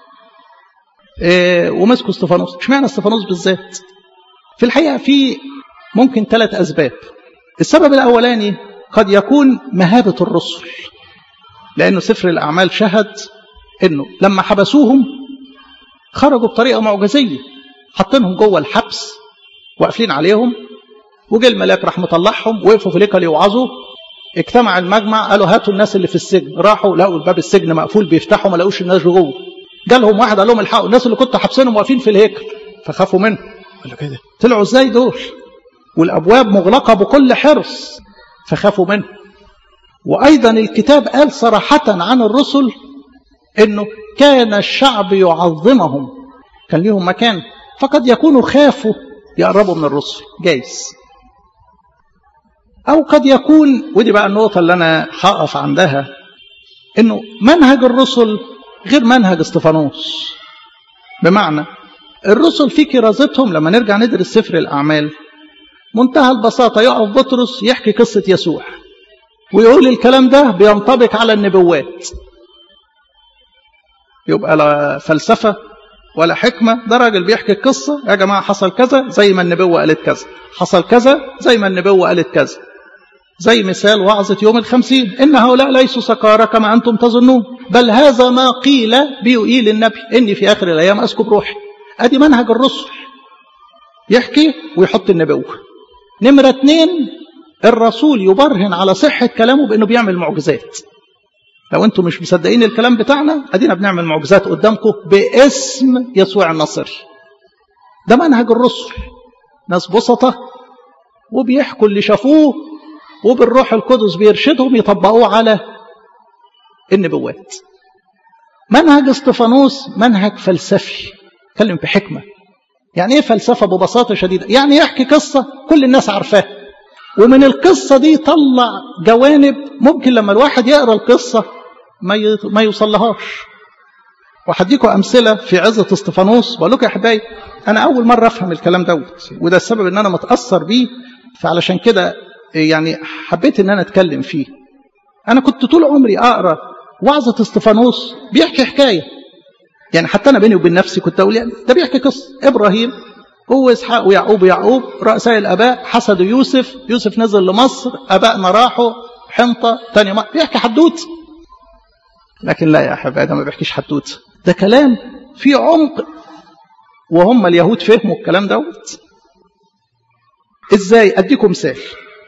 اه ومسكوا استفانوس اشمعنى استفانوس بالذات في الحقيقه في ممكن ثلاث اسباب السبب الاولاني قد يكون مهابه الرسل لأنه سفر الأعمال شهد أنه لما حبسوهم خرجوا بطريقة معجزية حاطينهم جوه الحبس واقفين عليهم وجه الملاك راح مطلعهم وقفوا في الهيكل يوعظوا اجتمع المجمع قالوا هاتوا الناس اللي في السجن راحوا لقوا الباب السجن مقفول بيفتحوا ما لقوش الناس جوه جالهم واحد قال لهم الحقوا الناس اللي كنتوا حابسينهم واقفين في الهيكل فخافوا منه قالوا كده طلعوا ازاي دول والابواب مغلقه بكل حرص فخافوا منه وأيضا الكتاب قال صراحة عن الرسل أنه كان الشعب يعظمهم كان ليهم مكان فقد يكونوا خافوا يقربوا من الرسل جايز أو قد يكون ودي بقى النقطة اللي أنا هقف عندها أنه منهج الرسل غير منهج استفانوس بمعنى الرسل في كرازتهم لما نرجع ندرس سفر الأعمال منتهى البساطة يقف بطرس يحكي قصة يسوع ويقول الكلام ده بينطبق على النبوات يبقى لا فلسفة ولا حكمة ده راجل بيحكي القصة يا جماعة حصل كذا زي ما النبوة قالت كذا حصل كذا زي ما النبوة قالت كذا زي مثال وعظة يوم الخمسين إن هؤلاء ليسوا سكارى كما أنتم تظنون بل هذا ما قيل بيقيل النبي إني في آخر الأيام أسكب روحي أدي منهج الرسل يحكي ويحط النبوة نمرة اتنين الرسول يبرهن على صحة كلامه بأنه بيعمل معجزات لو أنتم مش مصدقين الكلام بتاعنا أدينا بنعمل معجزات قدامكم باسم يسوع النصر ده منهج الرسل ناس بسطة وبيحكوا اللي شافوه وبالروح القدس بيرشدهم يطبقوه على النبوات منهج استفانوس منهج فلسفي اتكلم في حكمة يعني ايه فلسفة ببساطة شديدة يعني يحكي قصة كل الناس عارفاها ومن القصة دي طلع جوانب ممكن لما الواحد يقرأ القصة ما ما يوصلهاش وهديكم أمثلة في عزة استفانوس بقول لكم يا أحبائي أنا أول مرة أفهم الكلام دوت وده السبب إن أنا متأثر بيه فعلشان كده يعني حبيت إن أنا أتكلم فيه أنا كنت طول عمري أقرأ وعظة استفانوس بيحكي حكاية يعني حتى أنا بيني وبين نفسي كنت أقول يعني ده بيحكي قصة إبراهيم هو إسحاق ويعقوب ويعقوب رؤساء الآباء حسدوا يوسف يوسف نزل لمصر آبائنا راحوا حنطة تاني ما بيحكي حدوت لكن لا يا أحبائي ده ما بيحكيش حدوت ده كلام فيه عمق وهم اليهود فهموا الكلام دوت ازاي اديكم مثال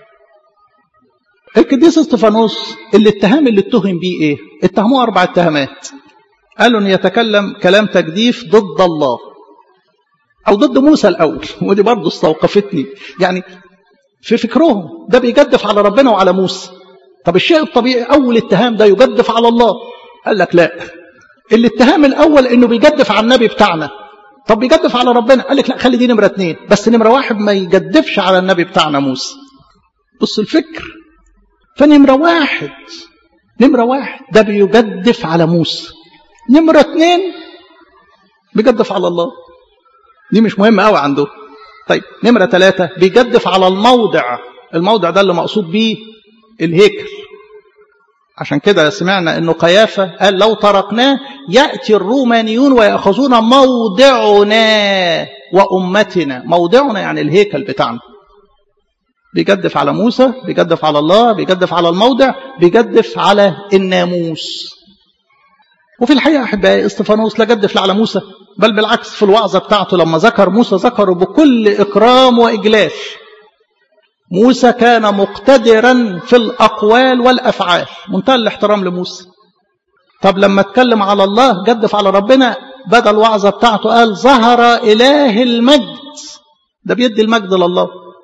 القديس استفانوس اللي الاتهام اللي اتهم بيه ايه اتهموه اربع اتهامات قالوا ان يتكلم كلام تجديف ضد الله او ضد موسى الاول ودي برضه استوقفتني يعني في فكرهم ده بيجدف على ربنا وعلى موسى طب الشيء الطبيعي اول اتهام ده يجدف على الله قال لك لا الاتهام الاول انه بيجدف على النبي بتاعنا طب بيجدف على ربنا قال لك لا خلي دي نمره اثنين بس نمره واحد ما يجدفش على النبي بتاعنا موسى بص الفكر فنمره واحد نمره واحد ده بيجدف على موسى نمره اثنين بيجدف على الله دي مش مهمه قوي عنده طيب نمره ثلاثه بيجدف على الموضع الموضع ده اللي مقصود بيه الهيكل عشان كده سمعنا انه قيافة قال لو تركناه يأتي الرومانيون ويأخذون موضعنا وأمتنا موضعنا يعني الهيكل بتاعنا بيجدف على موسى بيجدف على الله بيجدف على الموضع بيجدف على الناموس وفي الحقيقة أحبائي استفانوس لا جدف لا على موسى بل بالعكس في الوعظة بتاعته لما ذكر موسى ذكره بكل إكرام وإجلال موسى كان مقتدرا في الأقوال والأفعال منتهى الاحترام لموسى طب لما اتكلم على الله جدف على ربنا بدل الوعظة بتاعته قال ظهر إله المجد ده بيدي المجد لله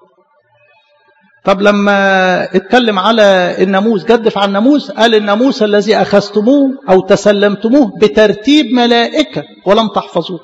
طب لما اتكلم على الناموس جدف على الناموس قال الناموس الذي أخذتموه أو تسلمتموه بترتيب ملائكة ولم تحفظوه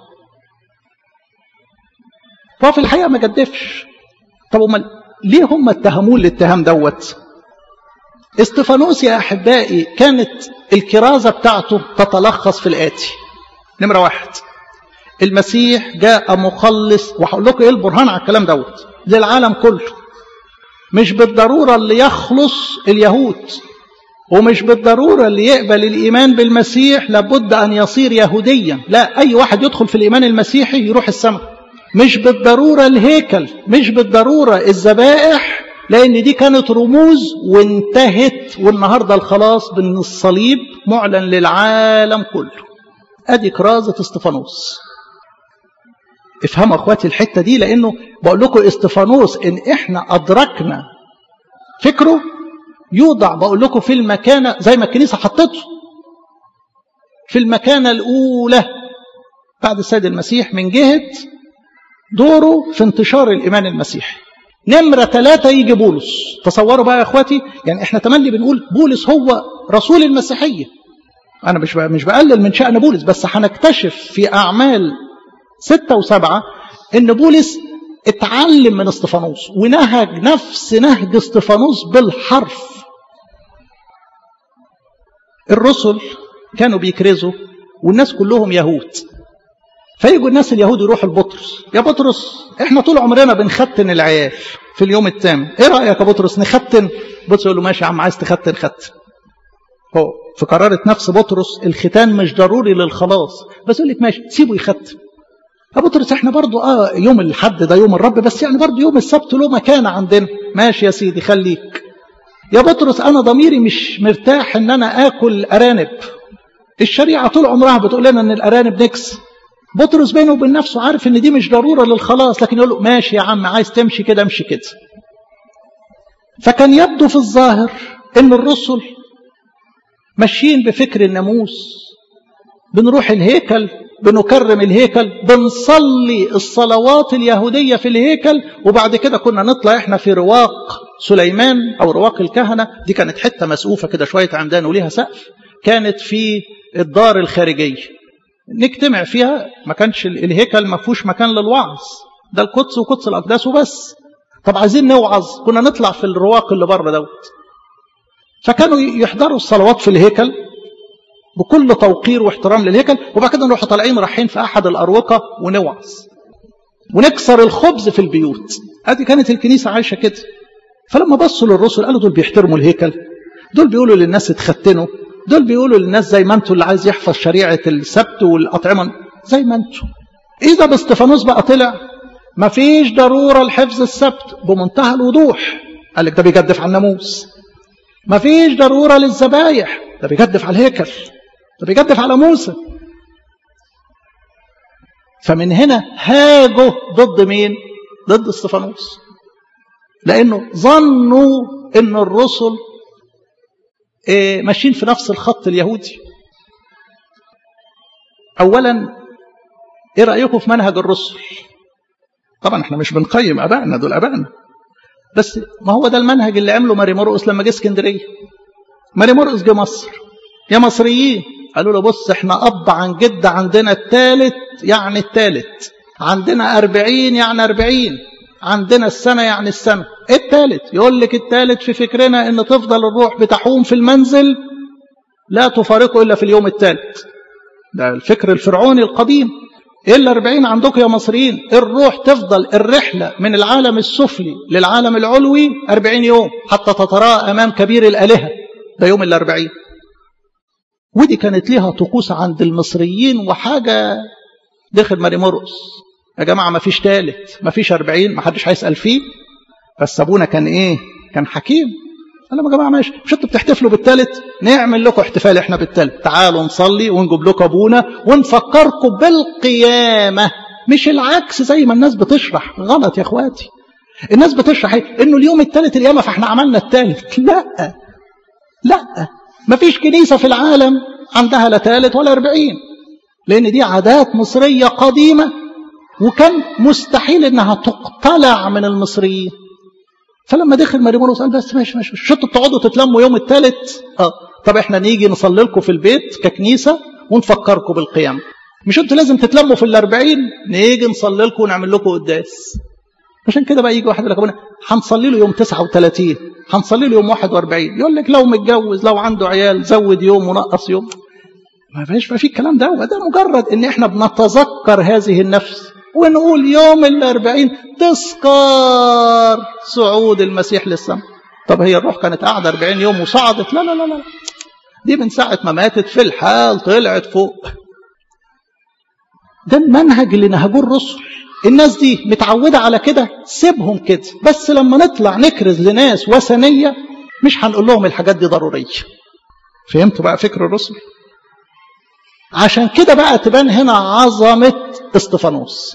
فهو في الحقيقة ما جدفش طب امال ليه هم اتهموه الاتهام دوت استفانوس يا احبائي كانت الكرازه بتاعته تتلخص في الاتي نمره واحد المسيح جاء مخلص وهقول لكم ايه البرهان على الكلام دوت للعالم كله مش بالضروره اللي يخلص اليهود ومش بالضروره اللي يقبل الايمان بالمسيح لابد ان يصير يهوديا لا اي واحد يدخل في الايمان المسيحي يروح السماء مش بالضرورة الهيكل مش بالضرورة الذبائح لأن دي كانت رموز وانتهت والنهاردة الخلاص بأن الصليب معلن للعالم كله أدي كرازة استفانوس افهموا اخواتي الحتة دي لأنه بقول لكم استفانوس إن إحنا أدركنا فكره يوضع بقول لكم في المكانة زي ما الكنيسة حطته في المكانة الأولى بعد السيد المسيح من جهة دوره في انتشار الإيمان المسيحي نمرة ثلاثة يجي بولس تصوروا بقى يا اخواتي يعني احنا تملي بنقول بولس هو رسول المسيحية أنا مش مش بقلل من شأن بولس بس هنكتشف في أعمال ستة وسبعة إن بولس اتعلم من استفانوس ونهج نفس نهج استفانوس بالحرف الرسل كانوا بيكرزوا والناس كلهم يهود فيجوا الناس اليهود يروحوا لبطرس يا بطرس احنا طول عمرنا بنختن العيال في اليوم الثامن ايه رايك يا بطرس نختن بطرس يقول له ماشي يا عم عايز تختن ختن هو في قرارة نفس بطرس الختان مش ضروري للخلاص بس يقول لك ماشي سيبه يختن يا بطرس احنا برضو اه يوم الحد ده يوم الرب بس يعني برضو يوم السبت له مكانة عندنا ماشي يا سيدي خليك يا بطرس انا ضميري مش مرتاح ان انا اكل ارانب الشريعه طول عمرها بتقول لنا ان الارانب نكس بطرس بينه وبين نفسه عارف ان دي مش ضروره للخلاص لكن يقول له ماشي يا عم عايز تمشي كده امشي كده فكان يبدو في الظاهر ان الرسل ماشيين بفكر الناموس بنروح الهيكل بنكرم الهيكل بنصلي الصلوات اليهودية في الهيكل وبعد كده كنا نطلع احنا في رواق سليمان او رواق الكهنة دي كانت حتة مسقوفة كده شوية عمدان وليها سقف كانت في الدار الخارجية نجتمع فيها ما كانش الهيكل ما فيهوش مكان للوعظ ده القدس وقدس الاقداس وبس طب عايزين نوعظ كنا نطلع في الرواق اللي بره دوت فكانوا يحضروا الصلوات في الهيكل بكل توقير واحترام للهيكل وبعد كده نروح طالعين رايحين في احد الاروقه ونوعظ ونكسر الخبز في البيوت ادي كانت الكنيسه عايشه كده فلما بصوا للرسل قالوا دول بيحترموا الهيكل دول بيقولوا للناس اتختنوا دول بيقولوا للناس زي ما انتوا اللي عايز يحفظ شريعه السبت والاطعمه زي ما انتوا اذا باستفانوس بقى طلع ما فيش ضروره لحفظ السبت بمنتهى الوضوح قال لك ده بيجدف على الناموس ما فيش ضروره للذبايح ده بيجدف على الهيكل ده بيجدف على موسى فمن هنا هاجوا ضد مين ضد استفانوس لانه ظنوا ان الرسل إيه ماشيين في نفس الخط اليهودي اولا ايه رايكم في منهج الرسل طبعا احنا مش بنقيم ابائنا دول ابائنا بس ما هو ده المنهج اللي عمله ماري مرقس لما جه اسكندريه ماري مرقس جه مصر يا مصريين قالوا له بص احنا اب عن جد عندنا الثالث يعني الثالث عندنا أربعين يعني أربعين عندنا السنة يعني السنة الثالث يقول لك الثالث في فكرنا ان تفضل الروح بتحوم في المنزل لا تفارقه إلا في اليوم الثالث ده الفكر الفرعوني القديم ايه الأربعين عندكم يا مصريين الروح تفضل الرحلة من العالم السفلي للعالم العلوي أربعين يوم حتى تتراءى أمام كبير الآلهة ده يوم الأربعين ودي كانت ليها طقوس عند المصريين وحاجة دخل ماري مرقس يا جماعة ما فيش تالت ما فيش أربعين ما حدش هيسأل فيه بس أبونا كان إيه كان حكيم قال لهم يا جماعة ماشي مش انتوا بتحتفلوا بالتالت نعمل لكم احتفال احنا بالتالت تعالوا نصلي ونجيب لكم أبونا ونفكركم بالقيامة مش العكس زي ما الناس بتشرح غلط يا اخواتي الناس بتشرح ايه انه اليوم الثالث القيامة فاحنا عملنا الثالث لا لا مفيش كنيسة في العالم عندها لا ثالث ولا أربعين لأن دي عادات مصرية قديمة وكان مستحيل إنها تقتلع من المصريين فلما دخل ماريمونوس قال بس ماشي ماشي مش انتوا بتقعدوا تتلموا يوم الثالث اه طب احنا نيجي نصلي لكم في البيت ككنيسة ونفكركم بالقيامة مش انتوا لازم تتلموا في الأربعين نيجي نصلي لكم ونعمل لكم قداس عشان كده بقى يجي واحد يقول لك هنصلي له يوم 39 هنصلي له يوم 41 يقول لك لو متجوز لو عنده عيال زود يوم ونقص يوم ما فيش ما في الكلام ده ده مجرد ان احنا بنتذكر هذه النفس ونقول يوم الأربعين تذكار صعود المسيح للسماء طب هي الروح كانت قاعدة 40 يوم وصعدت لا لا لا لا دي من ساعة ما ماتت في الحال طلعت فوق ده المنهج اللي نهجوه الرسل الناس دي متعودة على كده سيبهم كده بس لما نطلع نكرز لناس وثنية مش هنقول لهم الحاجات دي ضرورية فهمتوا بقى فكر الرسل عشان كده بقى تبان هنا عظمة استفانوس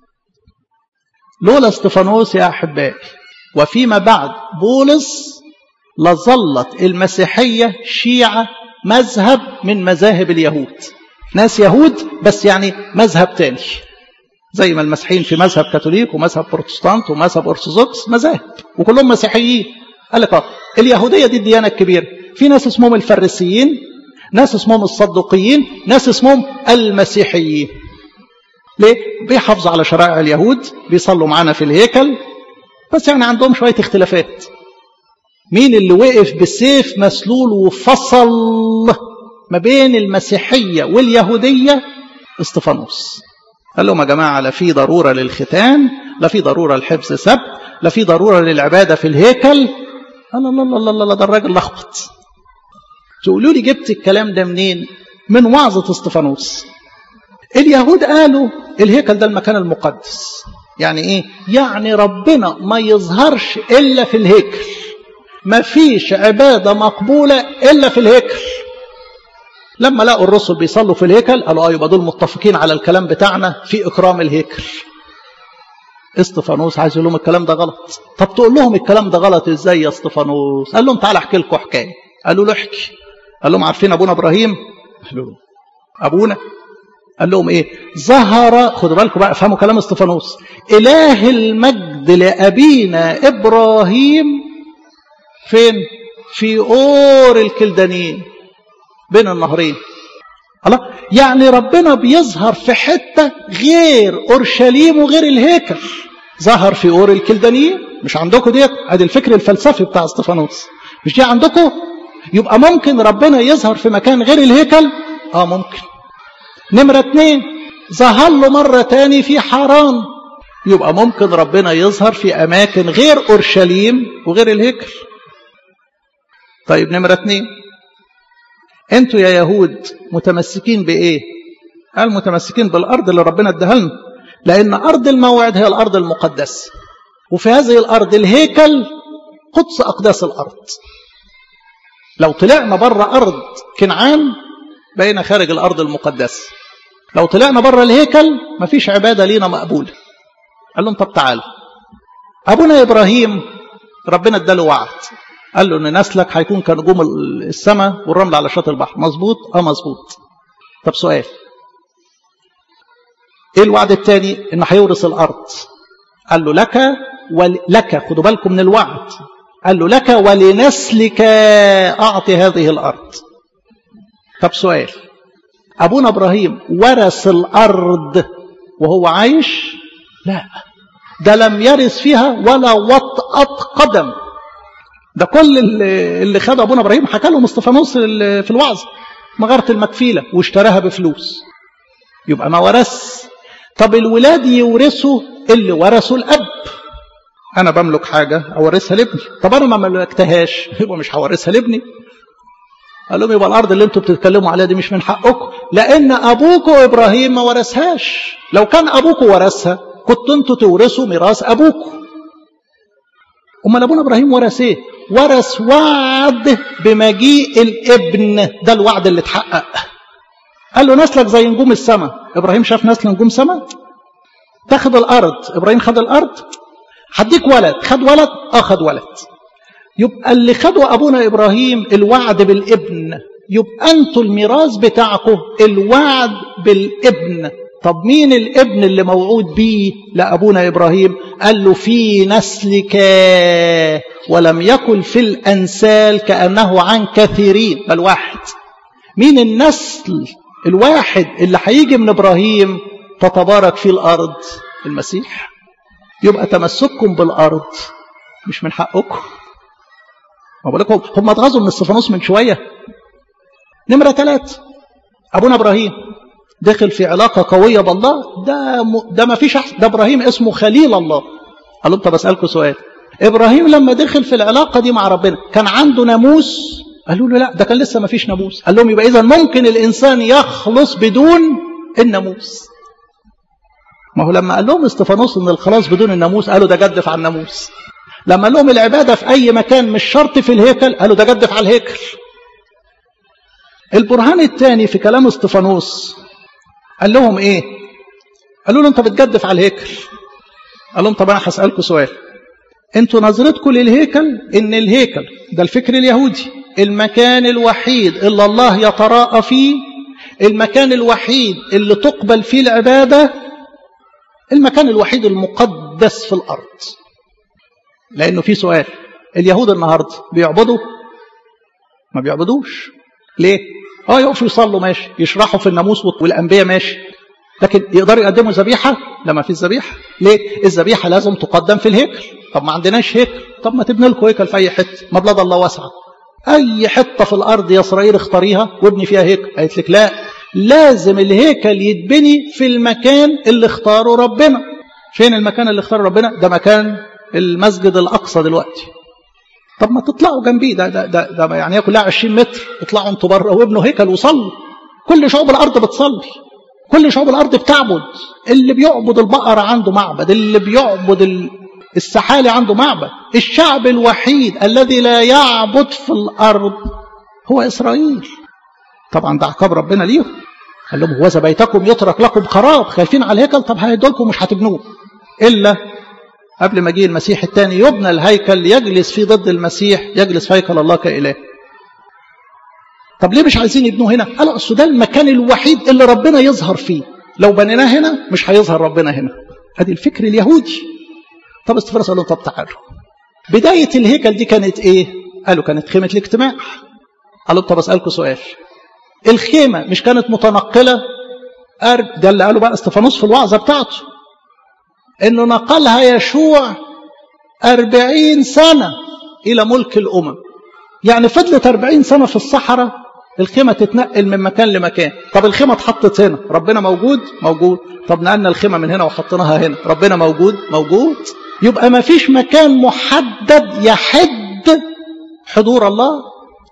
لولا استفانوس يا أحبائي وفيما بعد بولس لظلت المسيحية شيعة مذهب من مذاهب اليهود ناس يهود بس يعني مذهب تاني زي ما المسيحيين في مذهب كاثوليك ومذهب بروتستانت ومذهب ارثوذكس مذاهب وكلهم مسيحيين قال لك اه اليهوديه دي الديانه الكبيره في ناس اسمهم الفريسيين ناس اسمهم الصدوقيين ناس اسمهم المسيحيين ليه بيحافظوا على شرائع اليهود بيصلوا معانا في الهيكل بس يعني عندهم شويه اختلافات مين اللي وقف بالسيف مسلول وفصل ما بين المسيحيه واليهوديه استفانوس قال لهم يا جماعة لا في ضرورة للختان لا في ضرورة لحفظ سبت لا في ضرورة للعبادة في الهيكل الله الله الله الله ده الراجل لخبط تقولوا لي جبت الكلام ده منين من وعظة استفانوس اليهود قالوا الهيكل ده المكان المقدس يعني ايه يعني ربنا ما يظهرش الا في الهيكل ما فيش عبادة مقبولة إلا في الهيكل لما لقوا الرسل بيصلوا في الهيكل قالوا اه يبقى دول متفقين على الكلام بتاعنا في إكرام الهيكل استفانوس عايز يقول لهم الكلام ده غلط طب تقول لهم الكلام ده غلط ازاي يا استفانوس قال لهم تعالى احكي لكم حكايه قالوا له احكي قال لهم عارفين ابونا ابراهيم قالوا له ابونا قال لهم ايه ظهر خدوا بالكم بقى افهموا كلام استفانوس اله المجد لابينا ابراهيم فين في اور الكلدانيين بين النهرين الله يعني ربنا بيظهر في حتة غير أورشليم وغير الهيكل ظهر في أور الكلدانيين مش عندكم ديت ادي الفكر الفلسفي بتاع استفانوس مش دي عندكم يبقى ممكن ربنا يظهر في مكان غير الهيكل اه ممكن نمرة اتنين ظهر له مرة تاني في حران يبقى ممكن ربنا يظهر في أماكن غير أورشليم وغير الهيكل طيب نمرة اتنين انتوا يا يهود متمسكين بايه قال متمسكين بالارض اللي ربنا اداها لنا لان ارض الموعد هي الارض المقدسه وفي هذه الارض الهيكل قدس اقداس الارض لو طلعنا بره ارض كنعان بقينا خارج الارض المقدسه لو طلعنا بره الهيكل مفيش عباده لينا مقبوله قال لهم طب تعالوا ابونا ابراهيم ربنا اداله وعد قال له ان نسلك هيكون كنجوم السماء والرمل على شاطئ البحر مظبوط اه مظبوط طب سؤال ايه الوعد الثاني ان هيورث الارض قال له لك ولك خدوا بالكم من الوعد قال له لك ولنسلك اعطي هذه الارض طب سؤال ابونا ابراهيم ورث الارض وهو عايش لا ده لم يرث فيها ولا وطأة قدم ده كل اللي, اللي خد ابونا ابراهيم حكى لهم استفانوس في الوعظ مغاره المكفيله واشتراها بفلوس يبقى ما ورث طب الولاد يورثوا اللي ورثوا الاب انا بملك حاجه اورثها لابني طب انا ما ملكتهاش يبقى مش هورثها لابني قال لهم يبقى الارض اللي انتوا بتتكلموا عليها دي مش من حقكم لان ابوكم ابراهيم ما ورثهاش لو كان ابوكم ورثها كنتوا انتوا تورثوا ميراث ابوكم امال ابونا ابراهيم ورث ايه ورث وعد بمجيء الابن ده الوعد اللي اتحقق قال له نسلك زي نجوم السماء ابراهيم شاف نسل نجوم سماء تاخد الارض ابراهيم خد الارض هديك ولد خد ولد اه خد ولد يبقى اللي خده ابونا ابراهيم الوعد بالابن يبقى انتوا الميراث بتاعكم الوعد بالابن طب مين الابن اللي موعود بيه لأبونا إبراهيم قال له في نسلك ولم يكن في الأنسال كأنه عن كثيرين بل واحد مين النسل الواحد اللي هيجي من إبراهيم تتبارك فيه الأرض المسيح يبقى تمسككم بالأرض مش من حقكم ما بقولكم هم اتغاظوا من الصفانوس من شوية نمرة ثلاثة أبونا إبراهيم دخل في علاقة قوية بالله ده م... ده ما فيش أحسن ده إبراهيم اسمه خليل الله قال طب أسألكم سؤال إبراهيم لما دخل في العلاقة دي مع ربنا كان عنده ناموس قالوا له لا ده كان لسه ما فيش ناموس قال لهم يبقى إذا ممكن الإنسان يخلص بدون الناموس ما هو لما قال لهم استفانوس ان الخلاص بدون الناموس قالوا ده جدف على الناموس لما قال لهم العبادة في أي مكان مش شرط في الهيكل قالوا ده جدف على الهيكل البرهان الثاني في كلام استفانوس قال لهم ايه قالوا له انت بتجدف على الهيكل قال لهم طب انا هسالكم سؤال انتوا نظرتكم للهيكل ان الهيكل ده الفكر اليهودي المكان الوحيد اللي الله يتراءى فيه المكان الوحيد اللي تقبل فيه العباده المكان الوحيد المقدس في الارض لانه في سؤال اليهود النهارده بيعبدوا ما بيعبدوش ليه اه يقفوا يصلوا ماشي يشرحوا في الناموس والانبياء ماشي لكن يقدروا يقدموا ذبيحه لا ما فيش ذبيحه ليه الذبيحه لازم تقدم في الهيكل طب ما عندناش هيكل طب ما تبني لكم هيكل في اي حته ما بلاد الله واسعه اي حته في الارض يا اسرائيل اختاريها وابني فيها هيكل قالت لك لا لازم الهيكل يتبني في المكان اللي اختاره ربنا فين المكان اللي اختاره ربنا ده مكان المسجد الاقصى دلوقتي طب ما تطلعوا جنبيه ده ده ده, ده يعني هي كلها 20 متر اطلعوا انتوا بره وابنوا هيكل وصلوا كل شعوب الارض بتصلي كل شعوب الارض بتعبد اللي بيعبد البقره عنده معبد اللي بيعبد السحالي عنده معبد الشعب الوحيد الذي لا يعبد في الأرض هو إسرائيل طبعا ده عقاب ربنا ليهم قال لهم وإذا بيتكم يترك لكم خراب خايفين على الهيكل طب هيدولكم مش هتبنوه إلا قبل ما جه المسيح الثاني يبنى الهيكل يجلس فيه ضد المسيح يجلس في هيكل الله كإله طب ليه مش عايزين يبنوه هنا قالوا اصل ده المكان الوحيد اللي ربنا يظهر فيه لو بنيناه هنا مش هيظهر ربنا هنا ادي الفكر اليهودي طب استفراس قال لهم طب تعالوا بداية الهيكل دي كانت ايه قالوا كانت خيمة الاجتماع قالوا طب اسألكم سؤال الخيمة مش كانت متنقلة ده اللي قالوا بقى استفانوس في الوعظة بتاعته انه نقلها يشوع أربعين سنة إلى ملك الأمم يعني فضلت أربعين سنة في الصحراء الخيمة تتنقل من مكان لمكان طب الخيمة اتحطت هنا ربنا موجود موجود طب نقلنا الخيمة من هنا وحطيناها هنا ربنا موجود موجود يبقى ما فيش مكان محدد يحد حضور الله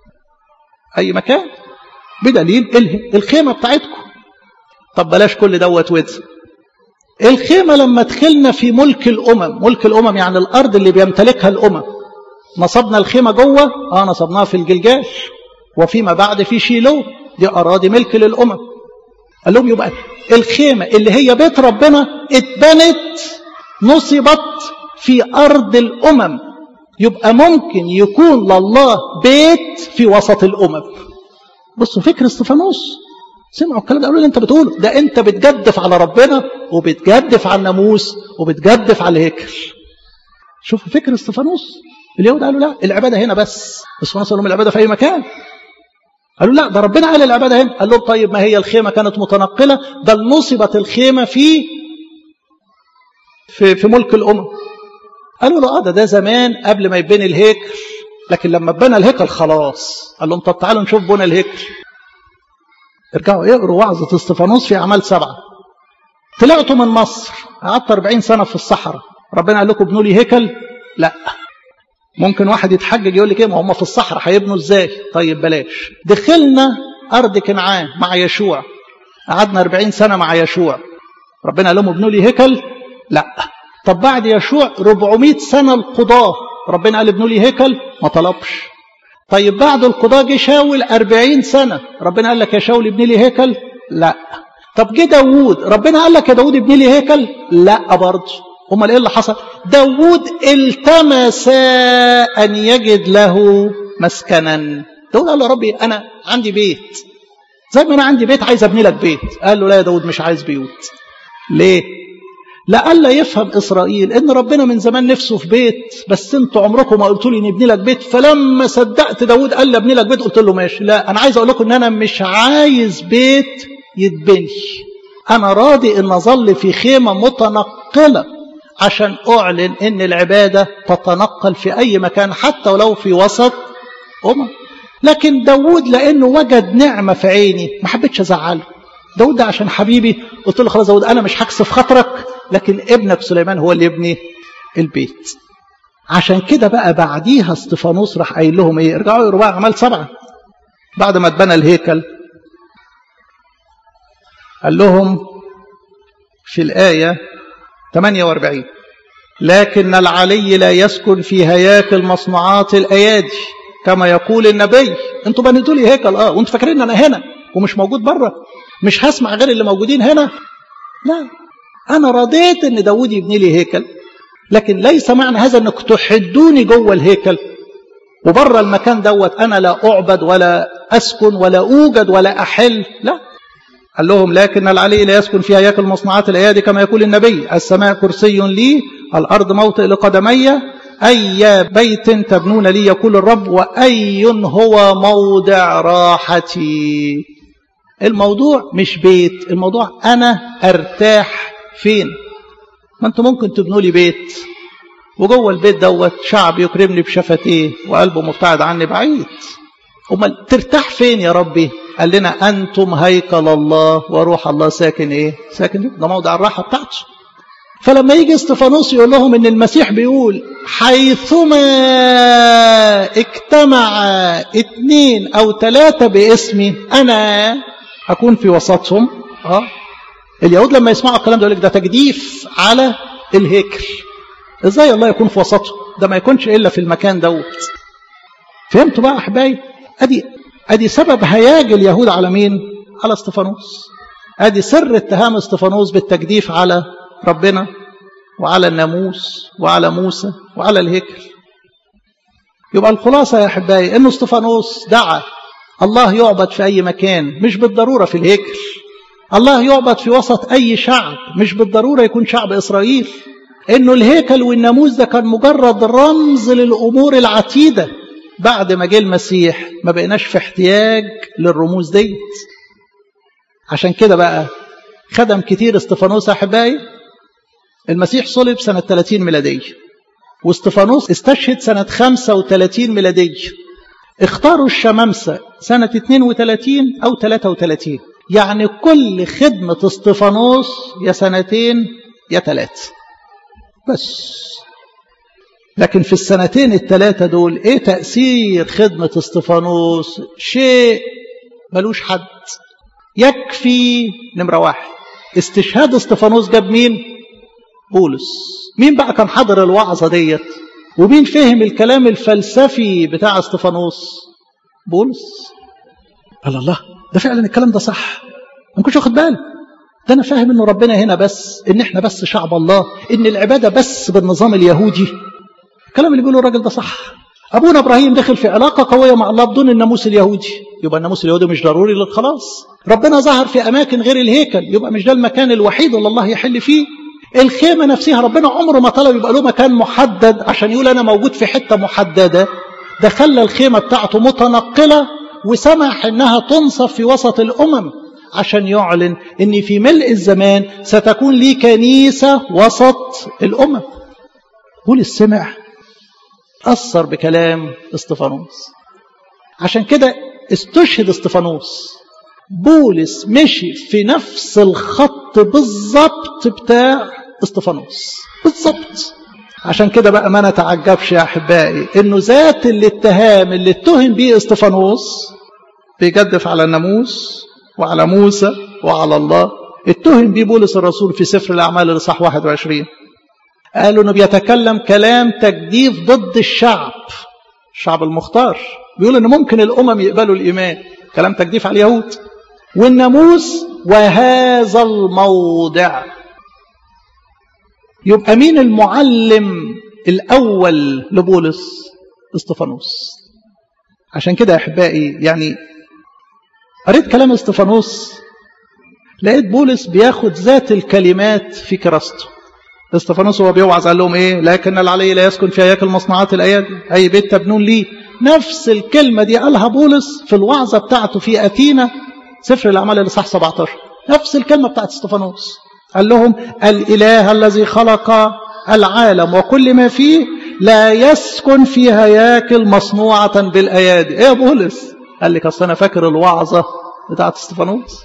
أي مكان بدليل الخيمة بتاعتكم طب بلاش كل دوت ويتس الخيمة لما دخلنا في ملك الأمم ملك الأمم يعني الأرض اللي بيمتلكها الأمم نصبنا الخيمة جوه اه نصبناها في الجلجال وفيما بعد في شيلو دي أراضي ملك للأمم قال لهم يبقى الخيمة اللي هي بيت ربنا اتبنت نصبت في أرض الأمم يبقى ممكن يكون لله بيت في وسط الأمم بصوا فكر استفانوس سمعوا الكلام ده قالوا لي انت بتقوله ده انت بتجدف على ربنا وبتجدف على الناموس وبتجدف على الهيكل شوفوا فكر استفانوس اليهود قالوا لا العباده هنا بس استفانوس قال لهم العباده في اي مكان قالوا لا ده ربنا قال العباده هنا قال لهم طيب ما هي الخيمه كانت متنقله بل نصبت الخيمه في في في ملك الامم قالوا له اه ده ده زمان قبل ما يبني الهيكل لكن لما اتبنى الهيكل خلاص قال لهم طب تعالوا نشوف بنى الهيكل ارجعوا اقروا وعظة استفانوس في أعمال سبعة طلعتوا من مصر قعدت 40 سنة في الصحراء ربنا قال لكم ابنوا لي هيكل لا ممكن واحد يتحجج يقول لك ايه ما هم في الصحراء هيبنوا ازاي طيب بلاش دخلنا أرض كنعان مع يشوع قعدنا 40 سنة مع يشوع ربنا قال لهم ابنوا لي هيكل لا طب بعد يشوع 400 سنة القضاة ربنا قال ابنوا لي هيكل ما طلبش طيب بعد القضاء جه شاول أربعين سنة ربنا قال لك يا شاول ابني لي هيكل لا طب جه داوود ربنا قال لك يا داوود ابني لي هيكل لا برضه امال ايه اللي حصل داوود التمس ان يجد له مسكنا داوود قال له ربي انا عندي بيت زي ما انا عندي بيت عايز ابني لك بيت قال له لا يا داوود مش عايز بيوت ليه لألا يفهم إسرائيل إن ربنا من زمان نفسه في بيت بس أنتوا عمركم ما قلتوا لي نبني لك بيت فلما صدقت داود قال لي ابني لك بيت قلت له ماشي لا أنا عايز أقول لكم إن أنا مش عايز بيت يتبني أنا راضي إن أظل في خيمة متنقلة عشان أعلن إن العبادة تتنقل في أي مكان حتى ولو في وسط أمم لكن داود لأنه وجد نعمة في عيني ما حبيتش أزعله داود ده عشان حبيبي قلت له خلاص داود أنا مش هكسف خاطرك لكن ابنك سليمان هو اللي يبني البيت عشان كده بقى بعديها استفانوس راح قايل لهم ايه ارجعوا يقروا بقى اعمال سبعه بعد ما اتبنى الهيكل قال لهم في الآية 48 لكن العلي لا يسكن في هياكل مصنوعات الأيادي كما يقول النبي انتوا بنيتوا لي هيكل اه وانتوا فاكرين انا هنا ومش موجود بره مش هسمع غير اللي موجودين هنا لا أنا رضيت أن داود يبني لي هيكل لكن ليس معنى هذا أنك تحدوني جوه الهيكل وبره المكان دوت أنا لا أعبد ولا أسكن ولا أوجد ولا أحل لا قال لهم لكن العلي لا يسكن في هياكل مصنوعات الأيادي كما يقول النبي السماء كرسي لي الأرض موطئ لقدمي أي بيت تبنون لي يقول الرب وأي هو موضع راحتي الموضوع مش بيت الموضوع أنا أرتاح فين ما انتوا ممكن تبنوا لي بيت وجوه البيت دوت شعب يكرمني بشفتيه وقلبه مبتعد عني بعيد امال ترتاح فين يا ربي قال لنا انتم هيكل الله وروح الله ساكن ايه ساكن ده موضع الراحه بتاعته فلما يجي استفانوس يقول لهم ان المسيح بيقول حيثما اجتمع اثنين او ثلاثه باسمي انا اكون في وسطهم اه اليهود لما يسمعوا الكلام ده يقول لك ده تجديف على الهيكل ازاي الله يكون في وسطه ده ما يكونش الا في المكان دوت فهمتوا بقى احبائي ادي ادي سبب هياج اليهود على مين على استفانوس ادي سر اتهام استفانوس بالتجديف على ربنا وعلى الناموس وعلى موسى وعلى الهيكل يبقى الخلاصه يا احبائي ان استفانوس دعا الله يعبد في اي مكان مش بالضروره في الهيكل الله يعبد في وسط اي شعب مش بالضروره يكون شعب اسرائيل انه الهيكل والناموس ده كان مجرد رمز للامور العتيده بعد ما جه المسيح ما بقيناش في احتياج للرموز ديت عشان كده بقى خدم كتير استفانوس احبائي المسيح صلب سنه 30 ميلاديه واستفانوس استشهد سنه 35 ميلاديه اختاروا الشمامسه سنه 32 او 33 يعني كل خدمه استفانوس يا سنتين يا ثلاثه بس لكن في السنتين الثلاثة دول ايه تأثير خدمة استفانوس شيء ملوش حد يكفي نمرة واحد استشهاد استفانوس جاب مين بولس مين بقى كان حضر الوعظة ديت ومين فهم الكلام الفلسفي بتاع استفانوس بولس قال الله ده فعلا الكلام ده صح ما كنتش واخد بالي ده انا فاهم انه ربنا هنا بس ان احنا بس شعب الله ان العباده بس بالنظام اليهودي الكلام اللي بيقوله الراجل ده صح ابونا ابراهيم دخل في علاقه قويه مع الله بدون الناموس اليهودي يبقى الناموس اليهودي مش ضروري للخلاص ربنا ظهر في اماكن غير الهيكل يبقى مش ده المكان الوحيد اللي الله يحل فيه الخيمه نفسها ربنا عمره ما طلب يبقى له مكان محدد عشان يقول انا موجود في حته محدده ده خلى الخيمه بتاعته متنقله وسمح انها تنصف في وسط الامم عشان يعلن ان في ملء الزمان ستكون لي كنيسه وسط الامم بولس سمع اثر بكلام استفانوس عشان كده استشهد استفانوس بولس مشي في نفس الخط بالظبط بتاع استفانوس بالظبط عشان كده بقى ما نتعجبش يا احبائي انه ذات الاتهام اللي اتهم بيه استفانوس بيجدف على الناموس وعلى موسى وعلى الله اتهم بيه بولس الرسول في سفر الاعمال الاصحاح 21 قالوا انه بيتكلم كلام تجديف ضد الشعب الشعب المختار بيقول ان ممكن الامم يقبلوا الايمان كلام تجديف على اليهود والناموس وهذا الموضع يبقى مين المعلم الاول لبولس استفانوس عشان كده يا احبائي يعني قريت كلام استفانوس لقيت بولس بياخد ذات الكلمات في كراسته استفانوس هو بيوعظ قال لهم ايه لكن العلي لا يسكن في هياكل مصنعات الايادي اي بيت تبنون ليه نفس الكلمه دي قالها بولس في الوعظه بتاعته في اثينا سفر الاعمال الاصحاح 17 نفس الكلمه بتاعت استفانوس قال لهم الاله الذي خلق العالم وكل ما فيه لا يسكن في هياكل مصنوعه بالايادي ايه يا بولس قال لك اصل انا فاكر الوعظه بتاعت استفانوس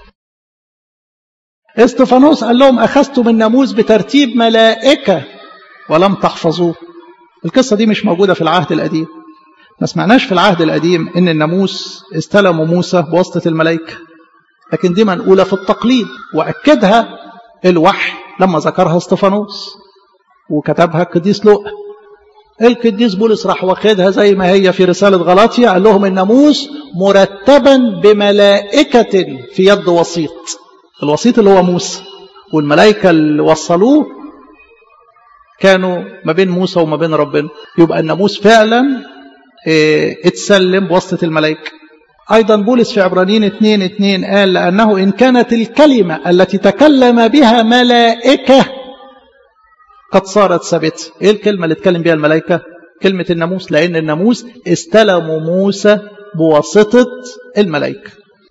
استفانوس قال لهم اخذتم الناموس بترتيب ملائكه ولم تحفظوه القصه دي مش موجوده في العهد القديم ما سمعناش في العهد القديم ان الناموس استلموا موسى بواسطه الملائكه لكن دي منقوله في التقليد واكدها الوحي لما ذكرها استفانوس وكتبها القديس لوقا القديس بولس راح واخدها زي ما هي في رسالة غلاطيا قال لهم الناموس مرتبا بملائكة في يد وسيط الوسيط اللي هو موسى والملائكة اللي وصلوه كانوا ما بين موسى وما بين ربنا يبقى الناموس فعلا اه اتسلم بواسطة الملائكة أيضا بولس في عبرانيين 2 2 قال لأنه إن كانت الكلمة التي تكلم بها ملائكة قد صارت ثابتة ايه الكلمة اللي اتكلم بها الملائكة كلمة الناموس لأن الناموس استلموا موسى بواسطة الملائكة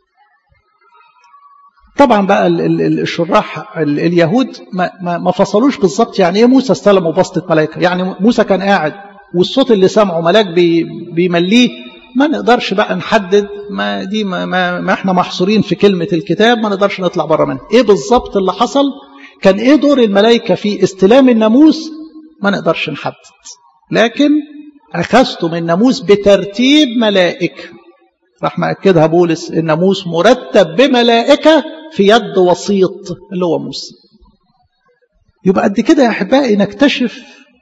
طبعا بقى الشراح اليهود ما, ما فصلوش بالظبط يعني ايه موسى استلم بواسطة ملائكة يعني موسى كان قاعد والصوت اللي سمعه ملاك بي بيمليه ما نقدرش بقى نحدد ما دي ما, ما, ما احنا محصورين في كلمة الكتاب ما نقدرش نطلع بره منها ايه بالظبط اللي حصل كان ايه دور الملائكة في استلام الناموس ما نقدرش نحدد لكن أخذتم الناموس بترتيب ملائكة راح مأكدها بولس الناموس مرتب بملائكة في يد وسيط اللي هو موسى يبقى قد كده يا أحبائي نكتشف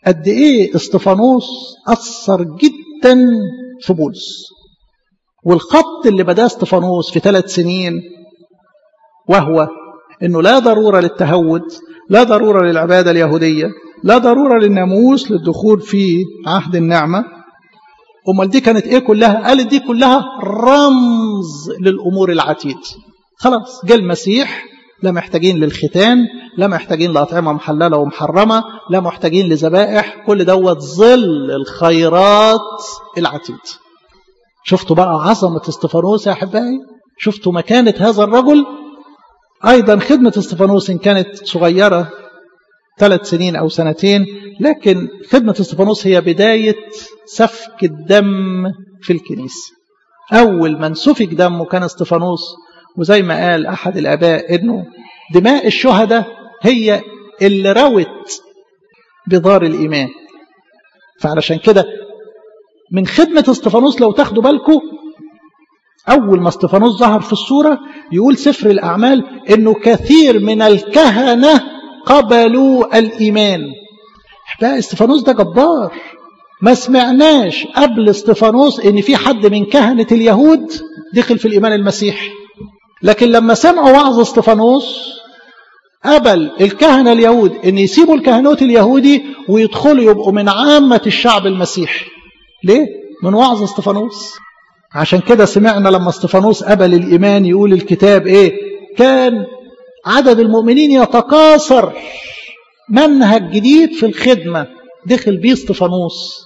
قد ايه استفانوس اثر جدا في بولس والخط اللي بداه استفانوس في ثلاث سنين وهو انه لا ضروره للتهود لا ضروره للعباده اليهوديه لا ضروره للناموس للدخول في عهد النعمه امال دي كانت ايه كلها قالت دي كلها رمز للامور العتيد خلاص جه المسيح لا محتاجين للختان لا محتاجين لأطعمة محللة ومحرمة لا محتاجين لذبائح كل دوت ظل الخيرات العتيد شفتوا بقى عظمة استفانوس يا أحبائي شفتوا مكانة هذا الرجل أيضا خدمة استفانوس إن كانت صغيرة ثلاث سنين أو سنتين لكن خدمة استفانوس هي بداية سفك الدم في الكنيسة أول من سفك دمه كان استفانوس وزي ما قال أحد الآباء إنه دماء الشهداء هي اللي روت بضار الإيمان فعلشان كده من خدمة استفانوس لو تاخدوا بالكم أول ما استفانوس ظهر في الصورة يقول سفر الأعمال إنه كثير من الكهنة قبلوا الإيمان بقى استفانوس ده جبار ما سمعناش قبل استفانوس إن في حد من كهنة اليهود دخل في الإيمان المسيحي لكن لما سمعوا وعظ استفانوس قبل الكهنة اليهود ان يسيبوا الكهنوت اليهودي ويدخلوا يبقوا من عامة الشعب المسيحي ليه؟ من وعظ استفانوس عشان كده سمعنا لما استفانوس قبل الإيمان يقول الكتاب ايه كان عدد المؤمنين يتكاثر منهج جديد في الخدمة دخل بيه استفانوس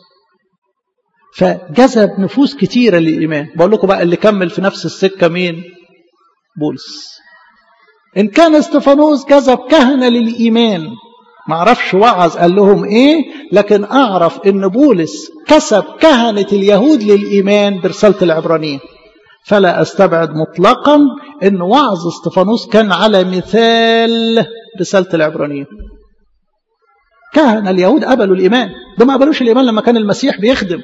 فجذب نفوس كتيرة للإيمان بقول لكم بقى اللي كمل في نفس السكة مين بولس إن كان استفانوس جذب كهنة للإيمان ما اعرفش وعظ قال لهم ايه لكن اعرف ان بولس كسب كهنة اليهود للإيمان برسالة العبرانيين فلا استبعد مطلقا ان وعظ استفانوس كان على مثال رسالة العبرانيين كهنة اليهود قبلوا الإيمان ده ما قبلوش الإيمان لما كان المسيح بيخدم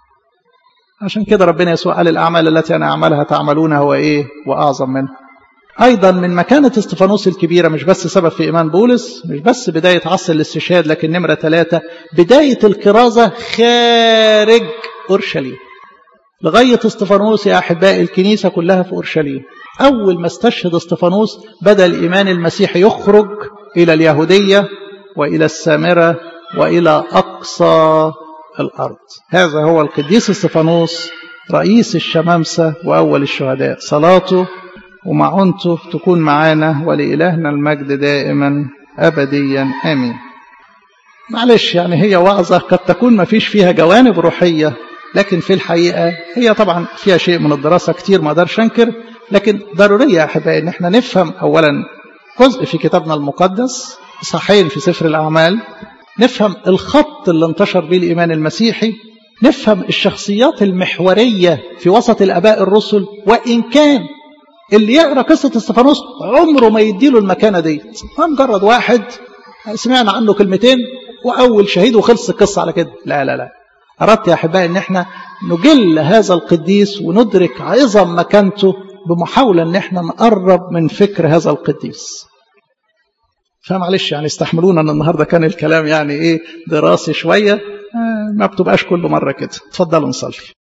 عشان كده ربنا يسوع قال الأعمال التي أنا أعملها تعملونها وإيه وأعظم منها أيضا من مكانة استفانوس الكبيرة مش بس سبب في إيمان بولس مش بس بداية عصر الاستشهاد لكن نمرة ثلاثة بداية الكرازة خارج أورشليم لغاية استفانوس يا أحبائي الكنيسة كلها في أورشليم أول ما استشهد استفانوس بدأ الإيمان المسيحي يخرج إلى اليهودية وإلى السامرة وإلى أقصى الأرض هذا هو القديس استفانوس رئيس الشمامسة وأول الشهداء صلاته ومعونته تكون معانا ولإلهنا المجد دائما أبديا آمين معلش يعني هي وعظة قد تكون ما فيش فيها جوانب روحية لكن في الحقيقة هي طبعا فيها شيء من الدراسة كتير ما اقدرش انكر لكن ضرورية يا أحبائي إن احنا نفهم أولا جزء في كتابنا المقدس صحيح في سفر الأعمال نفهم الخط اللي انتشر به الإيمان المسيحي نفهم الشخصيات المحورية في وسط الأباء الرسل وإن كان اللي يقرأ قصة استفانوس عمره ما يديله المكانة ديت مجرد واحد سمعنا عنه كلمتين وأول شهيد وخلص القصة على كده لا لا لا أردت يا أحبائي أن احنا نجل هذا القديس وندرك عظم مكانته بمحاولة أن احنا نقرب من فكر هذا القديس فمعلش يعني استحملونا ان النهارده كان الكلام يعني ايه دراسي شويه ما بتبقاش كل مره كده اتفضلوا نصلي